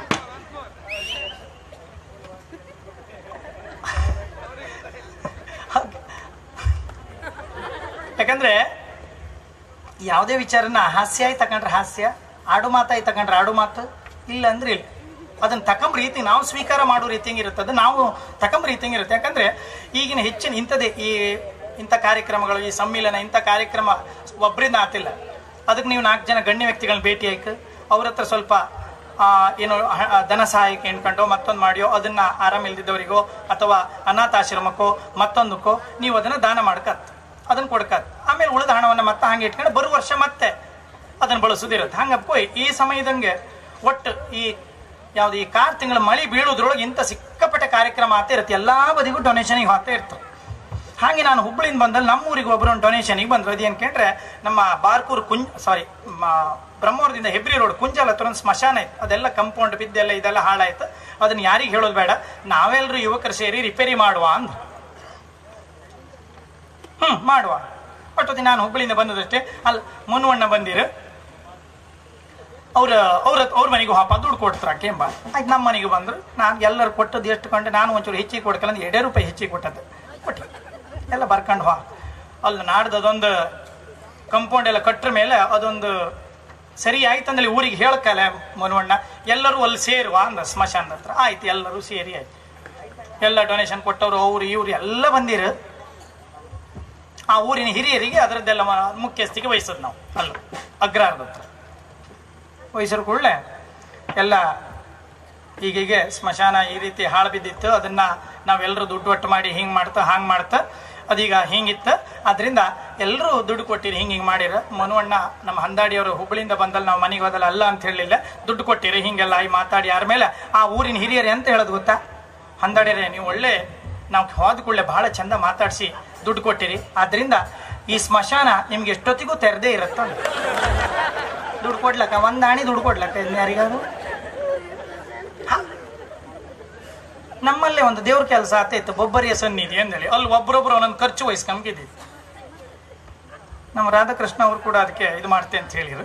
ಯಾಕಂದ್ರೆ ಯಾವುದೇ ವಿಚಾರನ ಹಾಸ್ಯ ಆಗಿ ತಕೊಂಡ್ರೆ ಹಾಸ್ಯ ಆಡು ಮಾತಾಗಿ ತಕೊಂಡ್ರೆ ಆಡು ಮಾತು ಇಲ್ಲ ಅಂದ್ರೆ ಇಲ್ಲ ಅದನ್ನ ತಕೊಂಬ ರೀತಿ ನಾವು ಸ್ವೀಕಾರ ಮಾಡೋ ರೀತಿ ಇರುತ್ತದೆ ನಾವು ತಕೊಂಬ ರೀತಿ ಇರುತ್ತೆ ಯಾಕಂದ್ರೆ ಈಗಿನ ಹೆಚ್ಚಿನ ಇಂಥದ್ದೇ ಈ ಇಂಥ ಕಾರ್ಯಕ್ರಮಗಳು ಈ ಸಮ್ಮಿಲನ ಇಂಥ ಕಾರ್ಯಕ್ರಮ ಒಬ್ಬರಿಂದ ಆತಿಲ್ಲ ಅದಕ್ಕೆ ನೀವು ನಾಲ್ಕು ಜನ ಗಣ್ಯ ವ್ಯಕ್ತಿಗಳನ್ನ ಭೇಟಿ ಆಯ್ಕೆ ಅವ್ರ ಹತ್ರ ಸ್ವಲ್ಪ ಆ, ಏನು ಹ- ಧನ ಸಹಾಯಕ್ಕೆ ಎಣ್ಕೊಂಡೋ ಮತ್ತೊಂದು ಮಾಡಿಯೋ ಅದನ್ನ ಆರಾಮ ಇಲ್ದಿದ್ದವರಿಗೋ ಅಥವಾ ಅನಾಥಾಶ್ರಮಕ್ಕೋ ಮತ್ತೊಂದಕ್ಕೋ ನೀವು ಅದನ್ನ ದಾನ ಮಾಡ್ಕತ್ ಅದನ್ನ ಕೊಡ್ಕತ್ ಆಮೇಲೆ ಉಳಿದ ಹಣವನ್ನ ಮತ್ತೆ ಹಂಗೆ ಇಟ್ಕೊಂಡು ಬರುವ ವರ್ಷ ಮತ್ತೆ ಅದನ್ನ ಬಳಸೋದಿರುತ್ತೆ ಹಂಗಪ್ಪ ಈ ಸಮಯದಂಗೆ ಒಟ್ಟು ಈ ಯಾವ್ದು ಈ ಕಾರ್ ತಿಂಗಳ ಮಳಿ ಬೀಳೋದ್ರೊಳಗೆ ಇಂಥ ಸಿಕ್ಕಾಪಟ್ಟೆ ಕಾರ್ಯಕ್ರಮ ಆಗ್ತಾ ಇರುತ್ತೆ ಎಲ್ಲಾ ಬದಿಗೂ ಡೊನೇಷನ್ಗೆ ಹೋಗ್ತಾ ಇರ್ತವೆ ಹಾಗೆ ನಾನು ಹುಬ್ಬಳ್ಳಿಯಿಂದ ಬಂದಲ್ಲಿ ನಮ್ಮೂರಿಗೆ ಒಬ್ಬರು ಡೊನೇಷನ್ಗೆ ಬಂದ್ರು ಅದೇನು ಕೇಳ್ರೆ ನಮ್ಮ ಬಾರ್ಕೂರು ಕುಂಜ್ ಸಾರಿ ಬ್ರಹ್ಮವರದಿಂದ ಹೆಬ್ರಿ ರೋಡ್ ಕುಂಜಲ್ ಹತ್ರ ಒಂದು ಸ್ಮಶಾನ ಇತ್ತು ಅದೆಲ್ಲ ಕಂಪೌಂಡ್ ಬಿದ್ದೆಲ್ಲ ಇದೆಲ್ಲ ಹಾಳಾಯ್ತು ಅದನ್ನ ಯಾರಿಗೆ ಹೇಳೋದು ಬೇಡ ನಾವೆಲ್ಲರೂ ಯುವಕರು ಸೇರಿ ರಿಪೇರಿ ಮಾಡುವ ಅಂದ್ರು ಹ್ಮ್ ಮಾಡುವ ಒಟ್ಟೊತ್ತಿ ನಾನು ಹುಬ್ಬಳ್ಳಿಯಿಂದ ಬಂದದಷ್ಟೇ ಅಲ್ಲ ಮುನ್ವಣ್ಣ ಬಂದಿರು ಅವ್ರ ಅವ್ರ ಅವ್ರ ಮನೆಗೂ ಹಾಪ ದುಡ್ಡು ಕೊಡ್ತಾರ ಕೇಂಬ ಆಯ್ತು ನಮ್ಮ ಮನೆಗೆ ಬಂದ್ರು ನಾನು ಎಲ್ಲರೂ ಕೊಟ್ಟದ್ದು ಎಷ್ಟು ಕೊಂಡು ನಾನು ಒಂಚೂರು ಹೆಚ್ಚಿಗೆ ಕೊಡ್ಕಲ್ಲ ಅಂದ್ರೆ ಎರಡೇ ರೂಪಾಯಿ ಹೆಚ್ಚಿಗೆ ಕೊಟ್ಟದ್ದು ಕೊಟ್ಟು ಎಲ್ಲ ಬರ್ಕೊಂಡು ಹೋ ಅಲ್ಲಿ ನಾಡ್ದು ಅದೊಂದು ಕಂಪೌಂಡ್ ಎಲ್ಲ ಕಟ್ಟ್ರ ಮೇಲೆ ಅದೊಂದು ಸರಿ ಆಯ್ತಂದ್ರೆ ಊರಿಗೆ ಹೇಳ್ಕಲ್ಲ ಮನವಣ್ಣ ಎಲ್ಲರೂ ಅಲ್ಲಿ ಸೇರುವ ಅಂದ ಸ್ಮಶಾನದ ಹತ್ರ ಆಯ್ತು ಎಲ್ಲರೂ ಸೇರಿ ಆಯ್ತು ಎಲ್ಲ ಡೊನೇಷನ್ ಕೊಟ್ಟವರು ಅವ್ರು ಇವ್ರು ಎಲ್ಲ ಬಂದಿರು ಆ ಊರಿನ ಹಿರಿಯರಿಗೆ ಅದರದ್ದೆಲ್ಲ ಮ- ಮುಖ್ಯಸ್ಥಿಗೆ ವಹಿಸೋದು ನಾವು ಅಲ್ಲ ಅಗ್ರಹಾರದ ಹತ್ರ ವಹಿಸರು ಕೂಡಲೇ ಎಲ್ಲ ಹೀಗೀಗೆ ಸ್ಮಶಾನ ಈ ರೀತಿ ಹಾಳು ಬಿದ್ದಿತ್ತು ಅದನ್ನ ನಾವೆಲ್ಲರೂ ದುಡ್ಡು ಒಟ್ಟು ಮಾಡಿ ಹಿಂಗೆ ಮಾಡ್ತಾ ಹಾಂಗೆ ಮಾಡ್ತಾ ಅದೀಗ ಹಿಂಗಿತ್ತು ಅದರಿಂದ ಎಲ್ಲರೂ ದುಡ್ಡು ಕೊಟ್ಟಿರಿ ಹಿಂಗೆ ಹಿಂಗೆ ಮಾಡಿರ ಮನುವಣ್ಣ ನಮ್ಮ ಹಂದಾಡಿಯವರು ಹುಬ್ಬಳ್ಳಿಯಿಂದ ಬಂದಲ್ಲಿ ನಾವು ಮನೆಗೆ ಹೋದಲ್ಲ ಅಲ್ಲ ಅಂತ ಹೇಳಲಿಲ್ಲ ದುಡ್ಡು ಕೊಟ್ಟಿರಿ ಹಿಂಗೆಲ್ಲ ಆಗಿ ಮಾತಾಡಿ ಯಾರ ಮೇಲೆ ಆ ಊರಿನ ಹಿರಿಯರೇ ಅಂತ ಹೇಳೋದು ಗೊತ್ತಾ ಹಂದಾಡಿಯರೇ ನೀವು ಒಳ್ಳೆ ನಾವು ಹೋದ ಕೂಡಲೇ ಬಹಳ ಚಂದ ಮಾತಾಡಿಸಿ ದುಡ್ಡು ಕೊಟ್ಟಿರಿ ಆದ್ರಿಂದ ಈ ಸ್ಮಶಾನ ನಿಮ್ಗೆ ಎಷ್ಟೊತ್ತಿಗೂ ತೆರೆದೇ ಇರುತ್ತ ದುಡ್ಡು ಕೊಡ್ಲಕ್ಕ ಒಂದ್ ಆಣಿ ದುಡ್ಡು ಕೊಡ್ಲಕ್ಕ ಇನ್ನು ಯಾರಿಗಾದ್ರು ಹ? ನಮ್ಮಲ್ಲೇ ಒಂದು ದೇವ್ರ ಕೆಲಸ ಆತೈತು ಬೊಬ್ಬರಿಯ ಸನ್ನಿಧಿ ಅಂದೇಳಿ ಅಲ್ಲಿ ಒಬ್ಬರೊಬ್ರು ಒಂದೊಂದು ಖರ್ಚು ವಹಿಸ್ಕೊಂಬಿದ್ದಿದ್ದು ನಮ್ಮ ರಾಧಾಕೃಷ್ಣ ಅವರು ಕೂಡ ಅದಕ್ಕೆ ಇದು ಮಾಡ್ತೆ ಅಂತ ಹೇಳಿರು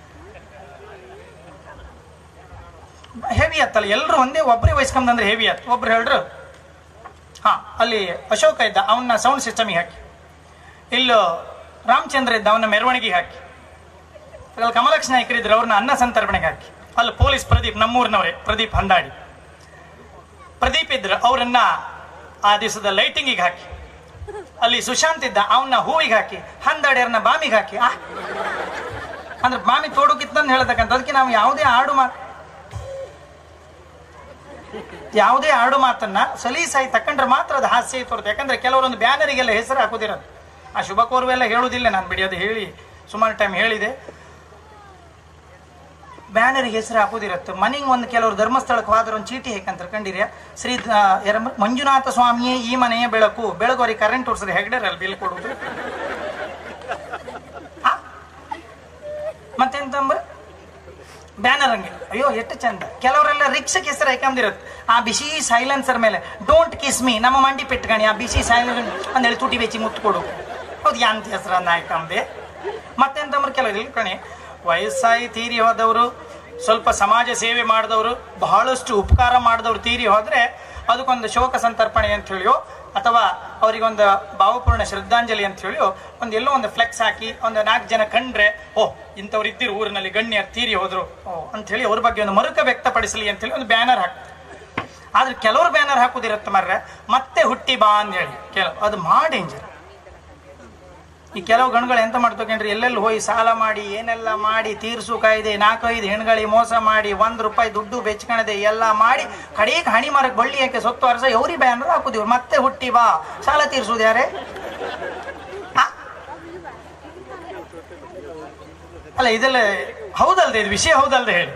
ಹೆವಿ ಆತ್ತಲ್ಲ ಎಲ್ಲರೂ ಒಂದೇ ಒಬ್ಬರೇ ವಹಿಸ್ಕೊಂಬಂದ್ರೆ ಹೆವಿ ಆಯ್ತು ಒಬ್ರು ಹೇಳ್ರು ಹಾ ಅಲ್ಲಿ ಅಶೋಕ ಇದ್ದ ಅವನ್ನ ಸೌಂಡ್ ಸಿಸ್ಟಮಿಗೆ ಹಾಕಿ ಇಲ್ಲೂ ರಾಮಚಂದ್ರ ಇದ್ದ ಅವನ ಮೆರವಣಿಗೆಗೆ ಹಾಕಿ ಅಲ್ಲಿ ಕಮಲಕ್ಷ ನಾಯ್ಕರು ಇದ್ರು ಅವ್ರನ್ನ ಅನ್ನ ಸಂತರ್ಪಣೆಗೆ ಹಾಕಿ ಅಲ್ಲಿ ಪೊಲೀಸ್ ಪ್ರದೀಪ್ ನಮ್ಮೂರಿನವರೇ ಪ್ರದೀಪ್ ಹಂದಾಡಿ ಪ್ರದೀಪ್ ಇದ್ರು ಅವರನ್ನ ಆ ದಿವಸದ ಲೈಟಿಂಗಿಗೆ ಹಾಕಿ ಅಲ್ಲಿ ಸುಶಾಂತ್ ಇದ್ದ ಅವನ್ನ ಹೂವಿಗೆ ಹಾಕಿ ಹಂದಾಡಿಯರ್ನ ಬಾಮಿಗೆ ಹಾಕಿ ಆ ಅಂದ್ರೆ ಬಾಮಿ ತೋಡುಕಿತ್ತಂತ ಹೇಳ್ತಕ್ಕಂಥ ಅದಕ್ಕೆ ನಾವು ಯಾವುದೇ ಆಡು ಮಾತು ಯಾವುದೇ ಆಡು ಮಾತನ್ನ ಸಲೀಸಾಗಿ ತಕೊಂಡ್ರೆ ಮಾತ್ರ ಅದು ಹಾಸ್ಯ ತೋರುತ್ತೆ ಯಾಕಂದ್ರೆ ಕೆಲವರೊಂದು ಬ್ಯಾನರಿಗೆಲ್ಲ ಹೆಸರು ಹಾಕುದಿರೋದು ಆ ಶುಭ ಕೋರ್ವೆಲ್ಲ ಹೇಳುವುದಿಲ್ಲ ನಾನು ಬಿಡಿ ಅದು ಹೇಳಿ ಸುಮಾರು ಟೈಮ್ ಹೇಳಿದೆ ಬ್ಯಾನರಿಗೆ ಹೆಸರು ಹಾಕುದಿರತ್ತೆ ಮನೆಗೆ ಒಂದು ಕೆಲವರು ಧರ್ಮಸ್ಥಳಕ್ಕೆ ಹೋದ್ರೆ ಒಂದು ಚೀಟಿ ಹೇಗಂತ ಕಂಡಿರ್ಯಾ ಶ್ರೀ ಆ, ಯರಮ ಮಂಜುನಾಥ ಸ್ವಾಮಿಯೇ ಈ ಮನೆಯ ಬೆಳಕು ಬೆಳಗೋರಿಗೆ ಕರೆಂಟ್ ಓಡಿಸಿದ್ರೆ ಹೆಗ್ಡರ್ ಅಲ್ಲಿ ಬಿಲ್ ಕೊಡುವುದು ಆ? ಮತ್ತೆಂತಂದ್ರೆ ಬ್ಯಾನರ್ ಹಂಗೆ ಅಯ್ಯೋ ಎಷ್ಟು ಚಂದ ಕೆಲವರೆಲ್ಲ ರಿಕ್ಷಕ್ಕೆ ಹೆಸರು ಹಾಕೊಂಡಿರುತ್ತೆ ಆ ಬಿಸಿ ಸೈಲೆನ್ಸರ್ ಮೇಲೆ ಡೋಂಟ್ ಕಿಸ್ ಮೀ ನಮ್ಮ ಮಂಡಿ ಪೆಟ್ಕಣಿ ಆ ಬಿಸಿ ಸೈಲೆನ್ಸ್ ಅಂದೇಳಿ ತುಟಿ ಬೆಚ್ಚಿ ಮುತ್ತು ಕೊಡು ಹೌದು ಯಾಂತ ಹೆಸರನ್ನ ಹಾಕಂದೆ ಮತ್ತೆಂತಂದ್ರೆ ಕೆಲವರು ಇಲ್ಲಿ ಕಣಿ ವಯಸ್ಸಾಗಿ ತೀರಿ ಹೋದವರು ಸ್ವಲ್ಪ ಸಮಾಜ ಸೇವೆ ಮಾಡಿದವರು ಬಹಳಷ್ಟು ಉಪಕಾರ ಮಾಡಿದವರು ತೀರಿ ಹೋದ್ರೆ ಅದಕ್ಕೊಂದು ಶೋಕ ಸಂತರ್ಪಣೆ ಅಂತ ಹೇಳಿಯೋ ಅಥವಾ ಅವರಿಗೊಂದು ಭಾವಪೂರ್ಣ ಶ್ರದ್ಧಾಂಜಲಿ ಅಂತ ಹೇಳಿಯೋ ಒಂದು ಎಲ್ಲೋ ಒಂದು ಫ್ಲೆಕ್ಸ್ ಹಾಕಿ ಒಂದು ನಾಲ್ಕು ಜನ ಕಂಡ್ರೆ ಓ ಇಂಥವ್ರು ಇದ್ದಿರು ಊರಿನಲ್ಲಿ ಗಣ್ಯರು ತೀರಿ ಹೋದ್ರು ಓ ಅಂತ ಹೇಳಿ ಅವ್ರ ಬಗ್ಗೆ ಒಂದು ಮರುಕ ವ್ಯಕ್ತಪಡಿಸಲಿ ಅಂತ ಹೇಳಿ ಒಂದು ಬ್ಯಾನರ್ ಹಾಕ್ತಾರೆ ಆದ್ರೆ ಕೆಲವರು ಬ್ಯಾನರ್ ಹಾಕುದಿರತ್ತೆ ಮರ್ರೆ ಮತ್ತೆ ಹುಟ್ಟಿ ಬಾ ಅಂತ ಹೇಳಿ ಕೆಲವು ಅದು ಮಾ ಡೇಂಜರ್ ಈ ಕೆಲವು ಗಣಗಳು ಎಂತ ಮಾಡ್ತಕೊಂಡ್ರಿ ಎಲ್ಲೆಲ್ಲಿ ಹೋಗಿ ಸಾಲ ಮಾಡಿ ಏನೆಲ್ಲ ಮಾಡಿ ತೀರ್ಸು ಕಾಯ್ದೆ ನಾಲ್ಕೈದು ಹೆಣ್ಗಳಿಗೆ ಮೋಸ ಮಾಡಿ ಒಂದ್ ರೂಪಾಯಿ ದುಡ್ಡು ಬೆಚ್ಕಣದೆ ಎಲ್ಲ ಮಾಡಿ ಕಡೆಗೆ ಹಣಿ ಮರಕ್ಕೆ ಬಳ್ಳಿ ಯಾಕೆ ಸೊತ್ತು ವರ್ಷ ಎವ್ರಿ ಬ್ಯಾನರ್ ಹಾಕುದಿವ್ರು ಮತ್ತೆ ಹುಟ್ಟಿ ಬಾ ಸಾಲ ತೀರ್ಸುದು ಯಾರೇ ಆ? ಅಲ್ಲ ಇದೆಲ್ಲ ಹೌದಲ್ದೆ ಇದು ವಿಷಯ ಹೌದಲ್ದೆ ಹೇಳಿ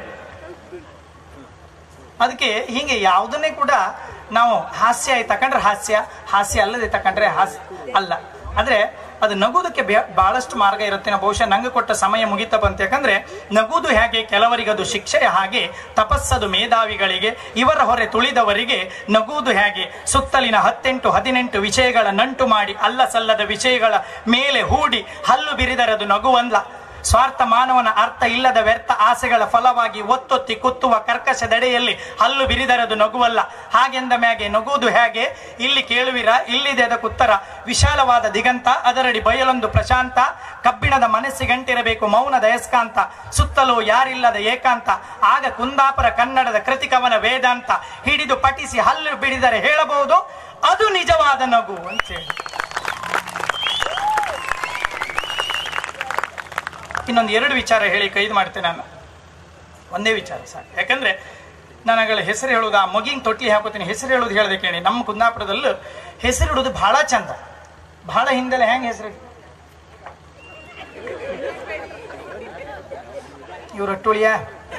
ಅದಕ್ಕೆ ಹೀಗೆ ಯಾವುದನ್ನೇ ಕೂಡ ನಾವು ಹಾಸ್ಯ ಆಗಿ ತಕೊಂಡ್ರೆ ಹಾಸ್ಯ ಹಾಸ್ಯ ಅಲ್ಲದೆ ತಕೊಂಡ್ರೆ ಹಾಸ್ಯ ಅಲ್ಲ ಅಂದ್ರೆ ಅದು ನಗುವುದಕ್ಕೆ ಬೆ- ಬಹಳಷ್ಟು ಮಾರ್ಗ ಇರುತ್ತೆ ನಾವು ಬಹುಶಃ ನಂಗೆ ಕೊಟ್ಟ ಸಮಯ ಮುಗಿತ ಬಂತ ಯಾಕಂದ್ರೆ ನಗುವುದು ಹೇಗೆ ಕೆಲವರಿಗದು ಶಿಕ್ಷೆಯ ಹಾಗೆ ತಪಸ್ಸದು ಮೇಧಾವಿಗಳಿಗೆ ಇವರ ಹೊರೆ ತುಳಿದವರಿಗೆ ನಗುವುದು ಹೇಗೆ ಸುತ್ತಲಿನ ಹತ್ತೆಂಟು ಹದಿನೆಂಟು ವಿಷಯಗಳ ನಂಟು ಮಾಡಿ ಅಲ್ಲ ಸಲ್ಲದ ವಿಷಯಗಳ ಮೇಲೆ ಹೂಡಿ ಹಲ್ಲು ಬಿರಿದರದು ನಗುವಲ್ಲ ಸ್ವಾರ್ಥ ಮಾನವನ ಅರ್ಥ ಇಲ್ಲದ ವ್ಯರ್ಥ ಆಸೆಗಳ ಫಲವಾಗಿ ಒತ್ತೊತ್ತಿ ಕುತ್ತುವ ಕರ್ಕಶದೆಡೆಯಲ್ಲಿ ಹಲ್ಲು ಬಿರಿದರದು ನಗುವಲ್ಲ ಹಾಗೆಂದ ಮ್ಯಾಗೆ ನಗುವುದು ಹೇಗೆ ಇಲ್ಲಿ ಕೇಳುವಿರ ಇಲ್ಲಿದೆ ಅದಕ್ಕುತ್ತರ ವಿಶಾಲವಾದ ದಿಗಂತ ಅದರಡಿ ಬಯಲೊಂದು ಪ್ರಶಾಂತ ಕಬ್ಬಿಣದ ಮನಸ್ಸಿಗಂಟಿರಬೇಕು ಮೌನದ ಯಸ್ಕಾಂತ ಸುತ್ತಲೂ ಯಾರಿಲ್ಲದ ಏಕಾಂತ ಆಗ ಕುಂದಾಪುರ ಕನ್ನಡದ ಕೃತಿಕವನ ವೇದಾಂತ ಹಿಡಿದು ಪಠಿಸಿ ಹಲ್ಲು ಬಿಡಿದರೆ ಹೇಳಬಹುದು ಅದು ನಿಜವಾದ ನಗು ಅಂತ ಹೇಳಿ ಇನ್ನೊಂದು ಎರಡು ವಿಚಾರ ಹೇಳಿ ಕೈದು ಮಾಡ್ತೇನೆ ನಾನು ಒಂದೇ ವಿಚಾರ ಸಾಕು ಯಾಕಂದ್ರೆ ನಾನು ಆಗಲೇ ಹೆಸರು ಹೇಳೋದು ಆ ಮಗಿಂಗ್ ತೊಟ್ಲಿ ಹಾಕೋತೀನಿ ಹೆಸರು ಹೇಳೋದು ಹೇಳ್ದೆ ಕೇಳಿ ನಮ್ಮ ಕುಂದಾಪುರದಲ್ಲೂ ಹೆಸರು ಇಡೋದು ಬಹಳ ಚಂದ ಬಹಳ ಹಿಂದೆಲ್ಲ ಹೆಂಗ್ ಹೆಸರು ಇವ್ರ ಅಟ್ಟುಳಿಯ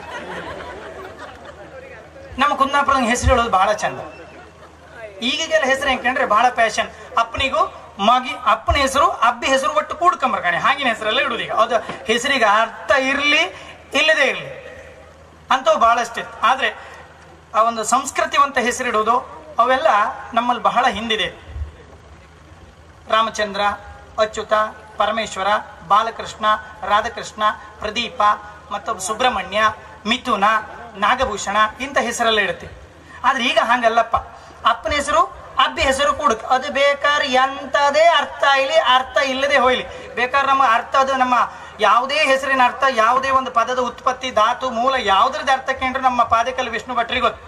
ನಮ್ಮ ಕುಂದಾಪುರದ ಹೆಸರು ಹೇಳೋದು ಬಹಳ ಚಂದ ಈಗೀಗೆಲ್ಲ ಹೆಸರು ಹೆಂಗಂಡ್ರೆ ಬಹಳ ಪ್ಯಾಶನ್ ಅಪ್ಪನಿಗೂ ಮಗಿ ಅಪ್ಪನ ಹೆಸರು ಅಬ್ಬಿ ಹೆಸರು ಒಟ್ಟು ಕೂಡ್ಕೊಂಬರ್ಕಾಣೆ ಹಾಗಿನ ಹೆಸರೆಲ್ಲ ಇಡುದು ಈಗ ಅದು ಹೆಸರಿಗೆ ಅರ್ಥ ಇರ್ಲಿ ಇಲ್ಲದೆ ಇರ್ಲಿ ಅಂಥವು ಬಹಳಷ್ಟಿತ್ತು ಆದ್ರೆ ಆ ಒಂದು ಸಂಸ್ಕೃತಿವಂತ ಹೆಸರಿಡುವುದು ಅವೆಲ್ಲ ನಮ್ಮಲ್ಲಿ ಬಹಳ ಹಿಂದಿದೆ ರಾಮಚಂದ್ರ ಅಚ್ಯುತ ಪರಮೇಶ್ವರ ಬಾಲಕೃಷ್ಣ ರಾಧಾಕೃಷ್ಣ ಪ್ರದೀಪ ಮತ್ತು ಸುಬ್ರಹ್ಮಣ್ಯ ಮಿಥುನ ನಾಗಭೂಷಣ ಇಂಥ ಹೆಸರೆಲ್ಲ ಇಡುತ್ತೆ ಆದ್ರೆ ಈಗ ಹಂಗಲ್ಲಪ್ಪ ಅಪ್ಪನ ಹೆಸರು ಅಬ್ಬಿ ಹೆಸರು ಕೂಡಕ್ ಅದು ಬೇಕಾದ್ರೆ ಎಂತದೇ ಅರ್ಥ ಇಲ್ಲಿ ಅರ್ಥ ಇಲ್ಲದೆ ಹೋಯ್ಲಿ ಬೇಕಾದ್ರೆ ನಮ್ಮ ಅರ್ಥ ಅದು ನಮ್ಮ ಯಾವುದೇ ಹೆಸರಿನ ಅರ್ಥ ಯಾವುದೇ ಒಂದು ಪದದ ಉತ್ಪತ್ತಿ ಧಾತು ಮೂಲ ಯಾವುದ್ರದ್ದು ಅರ್ಥ ಕೇಂದ್ರ ನಮ್ಮ ಪಾದಕಲ್ ವಿಷ್ಣು ಭಟ್ರಿಗೆ ಗೊತ್ತು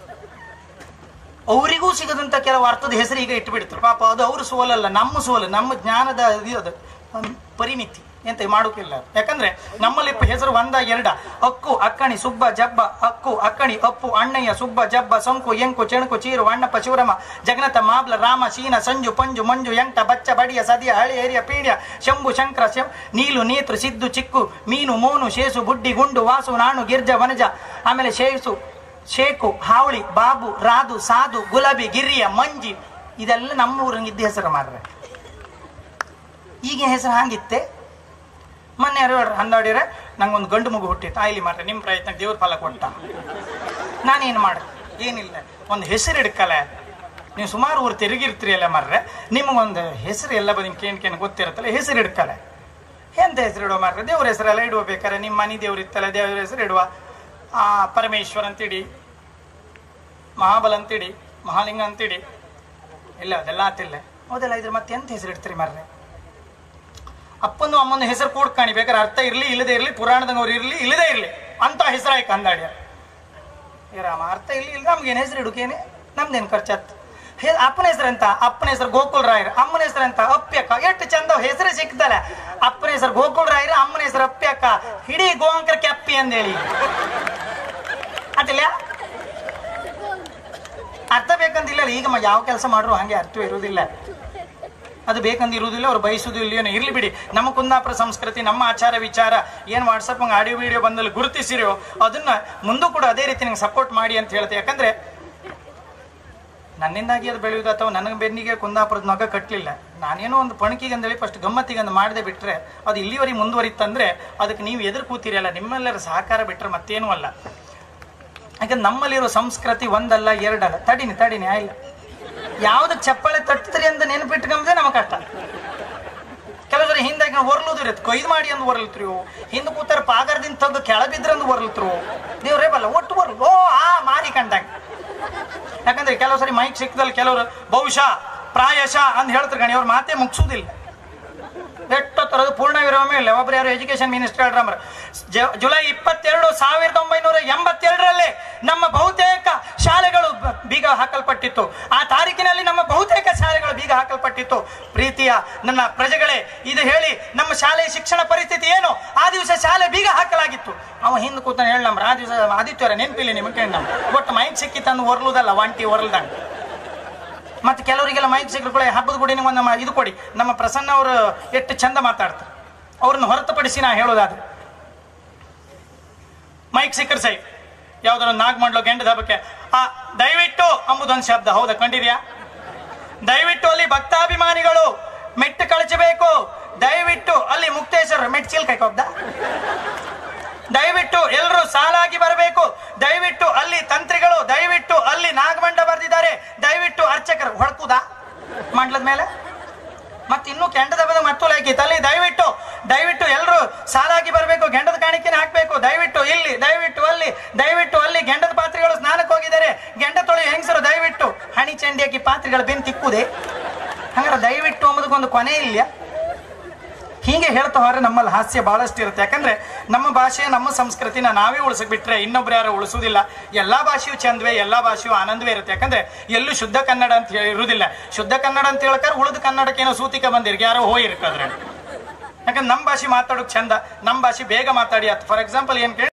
ಅವರಿಗೂ ಸಿಗದಂತ ಕೆಲವು ಅರ್ಥದ ಹೆಸರು ಈಗ ಇಟ್ಬಿಡ್ತಾರೆ ಪಾಪ ಅದು ಅವ್ರ ಸೋಲಲ್ಲ ನಮ್ಮ ಸೋಲು ನಮ್ಮ ಜ್ಞಾನದ ಇದು ಅದು ಹ್ಮ್, ಪರಿಮಿತಿ ಎಂತ ಮಾಡೋಕಿಲ್ಲ ಯಾಕಂದ್ರೆ ನಮ್ಮಲ್ಲಿ ಪ- ಹೆಸರು ಒಂದ ಎರಡ ಅಕ್ಕು ಅಕ್ಕಣಿ ಸುಬ್ಬ ಜಬ್ಬ ಅಕ್ಕು ಅಕ್ಕಣಿ ಅಪ್ಪು ಅಣ್ಣಯ್ಯ ಸುಬ್ಬ ಜಬ್ಬ ಸಂಕು ಎಂಕು ಚೆಣಕು ಚೀರು ಅಣ್ಣಪ್ಪ ಶಿವರಮ ಜಗನತ ಮಾಬ್ಲ ರಾಮ ಶೀನ ಸಂಜು ಪಂಜು ಮಂಜು ಎಂಟ ಬಚ್ಚ ಬಡಿಯ ಸದಿಯ ಹಳಿ ಏರಿಯ ಪೀಡ್ಯ ಶಂಭು ಶಂಕರ ಶಂ ನೀಲು ನೇತೃ ಸಿದ್ದು ಚಿಕ್ಕು ಮೀನು ಮೋನು ಶೇಸು ಬುಡ್ಡಿ ಗುಂಡು ವಾಸು ನಾಣು ಗಿರ್ಜ ವನಜ ಆಮೇಲೆ ಶೇಸು ಶೇಕು ಹಾವಳಿ ಬಾಬು ರಾದು ಸಾಧು ಗುಲಾಬಿ ಗಿರಿಯ ಮಂಜಿ ಇದೆಲ್ಲ ನಮ್ಮ ಊರಂಗಿದ್ದ ಹೆಸರು ಮಾರ್ರೆ ಈಗ ಹೆಸರು ಹಾಗಿತ್ತೆ ಮೊನ್ನೆ ಯಾರು ಹಂದಾಡಿದ್ರೆ ನಂಗೊಂದು ಗಂಡು ಮಗು ಹುಟ್ಟಿತ್ತು ಆಯ್ಲಿ ಮಾರ್ರೆ ನಿಮ್ಮ ಪ್ರಯತ್ನ ದೇವ್ರ ಫಲ ಕೊಟ್ಟ ನಾನೇನು ಮಾಡ ಏನಿಲ್ಲ ಒಂದು ಹೆಸರು ಹಿಡ್ಕಲ್ಲ ನೀವು ಸುಮಾರು ಊರು ತಿರುಗಿರ್ತೀರಿ ಎಲ್ಲ ಮಾರ್ರೆ ನಿಮಗೊಂದು ಹೆಸರು ಎಲ್ಲ ಬದಿ ಕೇನ್ ಕೇನ್ ಗೊತ್ತಿರುತ್ತಲ್ಲ ಹೆಸರು ಹಿಡ್ಕಲ್ಲ ಎಂತ ಹೆಸರು ಇಡುವ ಮಾರ್ರೆ ದೇವ್ರ ಹೆಸರೆಲ್ಲ ಇಡುವ ಬೇಕಾರೆ ನಿಮ್ಮ ಮನೆ ದೇವ್ರು ಇತ್ತಲ್ಲ ದೇವ್ರ ಹೆಸರು ಇಡುವ ಆ ಪರಮೇಶ್ವರ ಅಂತಿಡಿ ಮಹಾಬಲ ಅಂತಿಡಿ ಮಹಾಲಿಂಗ ಅಂತಿಡಿ ಇಲ್ಲ ಅದೆಲ್ಲ ಆತಿಲ್ಲ ಹೌದಲ್ಲ ಇದ್ರ ಮತ್ತೆ ಎಂತ ಹೆಸರು ಇಡ್ತೀರಿ ಮಾರ್ರೆ ಅಪ್ಪಂದು ಅಮ್ಮನ ಹೆಸರು ಕೂಡ ಕಾಣಿ ಬೇಕಾದ್ರೆ ಅರ್ಥ ಇರ್ಲಿ ಇಲ್ಲದೆ ಇರ್ಲಿ ಪುರಾಣದಂಗವ್ರು ಇರ್ಲಿ ಇಲ್ಲದೆ ಇರ್ಲಿ ಅಂತ ಹೆಸರಾಯ್ತು ಅಂದಾಡ್ಯ ಏ ರಾಮ ಅರ್ಥ ಇಲ್ಲಿ ಇಲ್ಲ ನಮ್ಗೇನು ಹೆಸರು ಇಡುಕೇನೆ ನಮ್ದೇನು ಖರ್ಚತ್ ಹೇ ಅಪ್ಪನ ಹೆಸರು ಅಂತ ಅಪ್ಪನ ಹೆಸರು ಗೋಕುಲ್ ರಾಯರ್ ಅಮ್ಮನ ಹೆಸರು ಅಂತ ಅಪ್ಪ್ಯಕ್ಕ ಎಷ್ಟು ಚಂದ ಹೆಸರು ಸಿಕ್ತಲ್ಲ ಅಪ್ಪನ ಹೆಸರು ಗೋಕುಲ್ ರಾಯರ್ ಅಮ್ಮನ ಹೆಸರು ಅಪ್ಪ್ಯಕ್ಕ ಹಿಡೀ ಗೋಂಕರ ಕೆಪ್ಪಿ ಅಂದೇಳಿ ಅದಿಲ್ಲ ಅರ್ಥ ಬೇಕಂತಿಲ್ಲ ಈಗ ಮ- ಯಾವ ಕೆಲಸ ಮಾಡ್ರು ಹಂಗೆ ಅರ್ಥ ಇರುವುದಿಲ್ಲ ಅದು ಬೇಕಂತ ಇರುವುದಿಲ್ಲ ಅವ್ರು ಬಯಸುದು ಇಲ್ಲಿಯೋ ಇರ್ಲಿ ಬಿಡಿ ನಮ್ಮ ಕುಂದಾಪುರ ಸಂಸ್ಕೃತಿ ನಮ್ಮ ಆಚಾರ ವಿಚಾರ ಏನು ವಾಟ್ಸಪ್ ಆಡಿಯೋ ವಿಡಿಯೋ ಬಂದಲ್ಲಿ ಗುರುತಿಸಿರೋ ಅದನ್ನ ಮುಂದೂ ಕೂಡ ಅದೇ ರೀತಿ ನಂಗೆ ಸಪೋರ್ಟ್ ಮಾಡಿ ಅಂತ ಹೇಳ್ತೆ ಯಾಕಂದ್ರೆ ನನ್ನಿಂದಾಗಿ ಅದು ಬೆಳೆಯುವುದು ಅಥವಾ ನನಗೆ ಬೆನ್ನಿಗೆ ಕುಂದಾಪುರದ ಮಗ ಕಟ್ಟಲಿಲ್ಲ ನಾನೇನೋ ಒಂದು ಪಣಕಿಗೆ ಅಂದೇಳಿ ಫಸ್ಟ್ ಗಮ್ಮತ್ತಿಗೆ ಮಾಡದೆ ಬಿಟ್ರೆ ಅದು ಇಲ್ಲಿವರೆಗೆ ಮುಂದುವರಿತಂದ್ರೆ ಅದಕ್ಕೆ ನೀವು ಎದುರು ಕೂತಿರಲ್ಲ ನಿಮ್ಮೆಲ್ಲರ ಸಹಕಾರ ಬಿಟ್ರೆ ಮತ್ತೇನೂ ಅಲ್ಲ ಯಾಕಂದ್ರೆ ನಮ್ಮಲ್ಲಿರೋ ಸಂಸ್ಕೃತಿ ಒಂದಲ್ಲ ಎರಡಲ್ಲ ತಡಿನಿ ತಡಿನಿ ಆಯ್ಲ ಯಾವ್ದಕ್ಕೆ ಚಪ್ಪಾಳೆ ತಟ್ತೀರಿ ಅಂತ ನೆನಪಿಟ್ಕೊಂಬುದೇ ನಮ್ಮ ಕಷ್ಟ ಕೆಲವರು ಹಿಂದಾಗಿ ಒರ್ಲುದು ಇರುತ್ತೆ ಕೊಯ್ದು ಮಾಡಿ ಅಂದ್ ಒರ್ಲ್ತ್ರು ಹಿಂದೆ ಕೂತಾರ ಪಾಗರದಿಂದ ತೆಗೆದು ಕೆಳ ಬಿದ್ರಂದು ಒರ್ಲ್ತ್ರು ದೇವ್ರೇ ಬಲ್ಲ ಒಟ್ಟು ಒರ್ಲು ಓ ಆ ಮಾರಿ ಕಂಡಂಗ ಯಾಕಂದ್ರೆ ಕೆಲವು ಸರಿ ಮೈಕ್ ಸಿಕ್ಕದಲ್ಲಿ ಕೆಲವರು ಬಹುಶಃ ಪ್ರಾಯಶಃ ಅಂತ ಹೇಳ್ತಾರೆ ಗಣಿ ಅವ್ರ ಮಾತೇ ಮುಗಿಸೋದಿಲ್ಲ ಎಷ್ಟೋ ತರದು ಪೂರ್ಣ ವಿರಾಮ ಇಲ್ಲ ಒಬ್ರು ಯಾರು ಎಜುಕೇಶನ್ ಮಿನಿಸ್ಟರ್ ಹೇಳ್ರಮ್ರ ಜ- ಜುಲೈ ಇಪ್ಪತ್ತೆರಡು ಸಾವಿರದ ಒಂಬೈನೂರ ಎಂಬತ್ತೆರಡರಲ್ಲಿ ನಮ್ಮ ಬಹುತೇಕ ಶಾಲೆಗಳು ಬ- ಬೀಗ ಹಾಕಲ್ಪಟ್ಟಿತ್ತು ಆ ತಾರೀಕಿನಲ್ಲಿ ನಮ್ಮ ಬಹುತೇಕ ಶಾಲೆಗಳು ಬೀಗ ಹಾಕಲ್ಪಟ್ಟಿತ್ತು ಪ್ರೀತಿಯ ನನ್ನ ಪ್ರಜೆಗಳೇ ಇದು ಹೇಳಿ ನಮ್ಮ ಶಾಲೆಯ ಶಿಕ್ಷಣ ಪರಿಸ್ಥಿತಿ ಏನು ಆ ದಿವಸ ಶಾಲೆ ಬೀಗ ಹಾಕಲಾಗಿತ್ತು ಅವ ಹಿಂದೆ ಕೂತಾನೆ ಹೇಳ ನಮ್ಮ ಆ ದಿವಸ ಆದಿತ್ಯವಾರ ನೆನಪಿಲ್ಲ ನಿಮಗೆ ಕೇಳಿ ನಮ್ಮ ಒಟ್ಟು ಮೈಕ್ ಸಿಕ್ಕಿತ್ತಂದು ಒರ್ಲುದಲ್ಲ ಒಂಟಿ ಒರ್ಲ್ದಂಗೆ ಮತ್ತೆ ಕೆಲವರಿಗೆಲ್ಲ ಮೈಕ್ ಸಿಕ್ಕರು ಹಬ್ಬದ ಗುಡಿನ ಒಂದು ನಮ್ಮ ಇದು ಕೊಡಿ ನಮ್ಮ ಪ್ರಸನ್ನ ಅವರು ಎಷ್ಟು ಚಂದ ಮಾತಾಡ್ತಾರೆ ಅವ್ರನ್ನ ಹೊರತುಪಡಿಸಿ ನಾ ಹೇಳೋದಾದ್ರೆ ಮೈಕ್ ಸಿಕ್ಕರ್ ಸೈ ಯಾವ್ದಾರ ನಾಗ್ ಮಾಡ್ಲೋ ಗೆಂಡದ ಹಬ್ಬಕ್ಕೆ ಆ ದಯವಿಟ್ಟು ಅಂಬುದೊಂದು ಶಬ್ದ ಹೌದಾ ಕಂಡಿದ್ಯಾ ದಯವಿಟ್ಟು ಅಲ್ಲಿ ಭಕ್ತಾಭಿಮಾನಿಗಳು ಮೆಟ್ಟು ಕಳಚಬೇಕು ದಯವಿಟ್ಟು ಅಲ್ಲಿ ಮುಕ್ತೇಶ್ವರ ಮೆಟ್ಟು ಚೀಲ್ ಕೈಕೊಬ್ದ ದಯವಿಟ್ಟು ಎಲ್ಲರೂ ಸಾಲಾಗಿ ಬರಬೇಕು ದಯವಿಟ್ಟು ಅಲ್ಲಿ ತಂತ್ರಿಗಳು ದಯವಿಟ್ಟು ಅಲ್ಲಿ ನಾಗಮಂಡ ಬರೆದಿದ್ದಾರೆ ದಯವಿಟ್ಟು ಅರ್ಚಕರು ಹೊಡ್ಕುದ ಮಂಡ್ಲದ ಮೇಲೆ ಮತ್ತೆ ಇನ್ನೂ ಕೆಂಡದ ಬಂದ ಮತ್ತು ಹಾಕಿತ್ತು ಅಲ್ಲಿ ದಯವಿಟ್ಟು ದಯವಿಟ್ಟು ಎಲ್ಲರೂ ಸಾಲಾಗಿ ಬರಬೇಕು ಗೆಂಡದ ಕಾಣಿಕೆನ ಹಾಕ್ಬೇಕು ದಯವಿಟ್ಟು ಇಲ್ಲಿ ದಯವಿಟ್ಟು ಅಲ್ಲಿ ದಯವಿಟ್ಟು ಅಲ್ಲಿ ಗೆಂಡದ ಪಾತ್ರೆಗಳು ಸ್ನಾನಕ್ಕೆ ಹೋಗಿದ್ದಾರೆ ಗೆಂಡ ತೊಳಿ ಹೆಂಗಸರು ದಯವಿಟ್ಟು ಹಣಿ ಚಂಡಿ ಹಾಕಿ ಪಾತ್ರೆಗಳು ಬೆನ್ ತಿಕ್ಕುದೆ ಹಂಗಾರೆ ದಯವಿಟ್ಟು ಅಂಬುದಕ್ಕೊಂದು ಕೊನೆ ಇಲ್ಲ ಹೀಗೆ ಹೇಳ್ತಾ ಹೋದ್ರೆ ನಮ್ಮಲ್ಲಿ ಹಾಸ್ಯ ಬಹಳಷ್ಟು ಇರುತ್ತೆ ಯಾಕಂದ್ರೆ ನಮ್ಮ ಭಾಷೆ ನಮ್ಮ ಸಂಸ್ಕೃತಿನ ನಾವೇ ಉಳಿಸಕ್ ಬಿಟ್ರೆ ಇನ್ನೊಬ್ರು ಯಾರು ಉಳಿಸೋದಿಲ್ಲ ಎಲ್ಲಾ ಭಾಷೆಯು ಚಂದ್ವೇ ಎಲ್ಲಾ ಭಾಷೆಯು ಆನಂದವೇ ಇರುತ್ತೆ ಯಾಕಂದ್ರೆ ಎಲ್ಲೂ ಶುದ್ಧ ಕನ್ನಡ ಅಂತ ಹೇಳಿ ಇರುವುದಿಲ್ಲ ಶುದ್ಧ ಕನ್ನಡ ಅಂತ ಹೇಳ್ಕಾರ ಉಳಿದ ಕನ್ನಡಕ್ಕೆ ಏನೋ ಸೂತಿಕ ಬಂದಿರ್ಗೆ ಯಾರೋ ಹೋಗಿರ್ಕದ್ರೆ ಯಾಕಂದ್ರೆ ನಮ್ಮ ಭಾಷೆ ಮಾತಾಡೋಕ್ ಚಂದ ನಮ್ಮ ಭಾಷೆ ಬೇಗ ಮಾತಾಡಿ ಆಯ್ತು ಫಾರ್ ಎಕ್ಸಾಂಪಲ್ ಏನ್ ಕೇಳಿ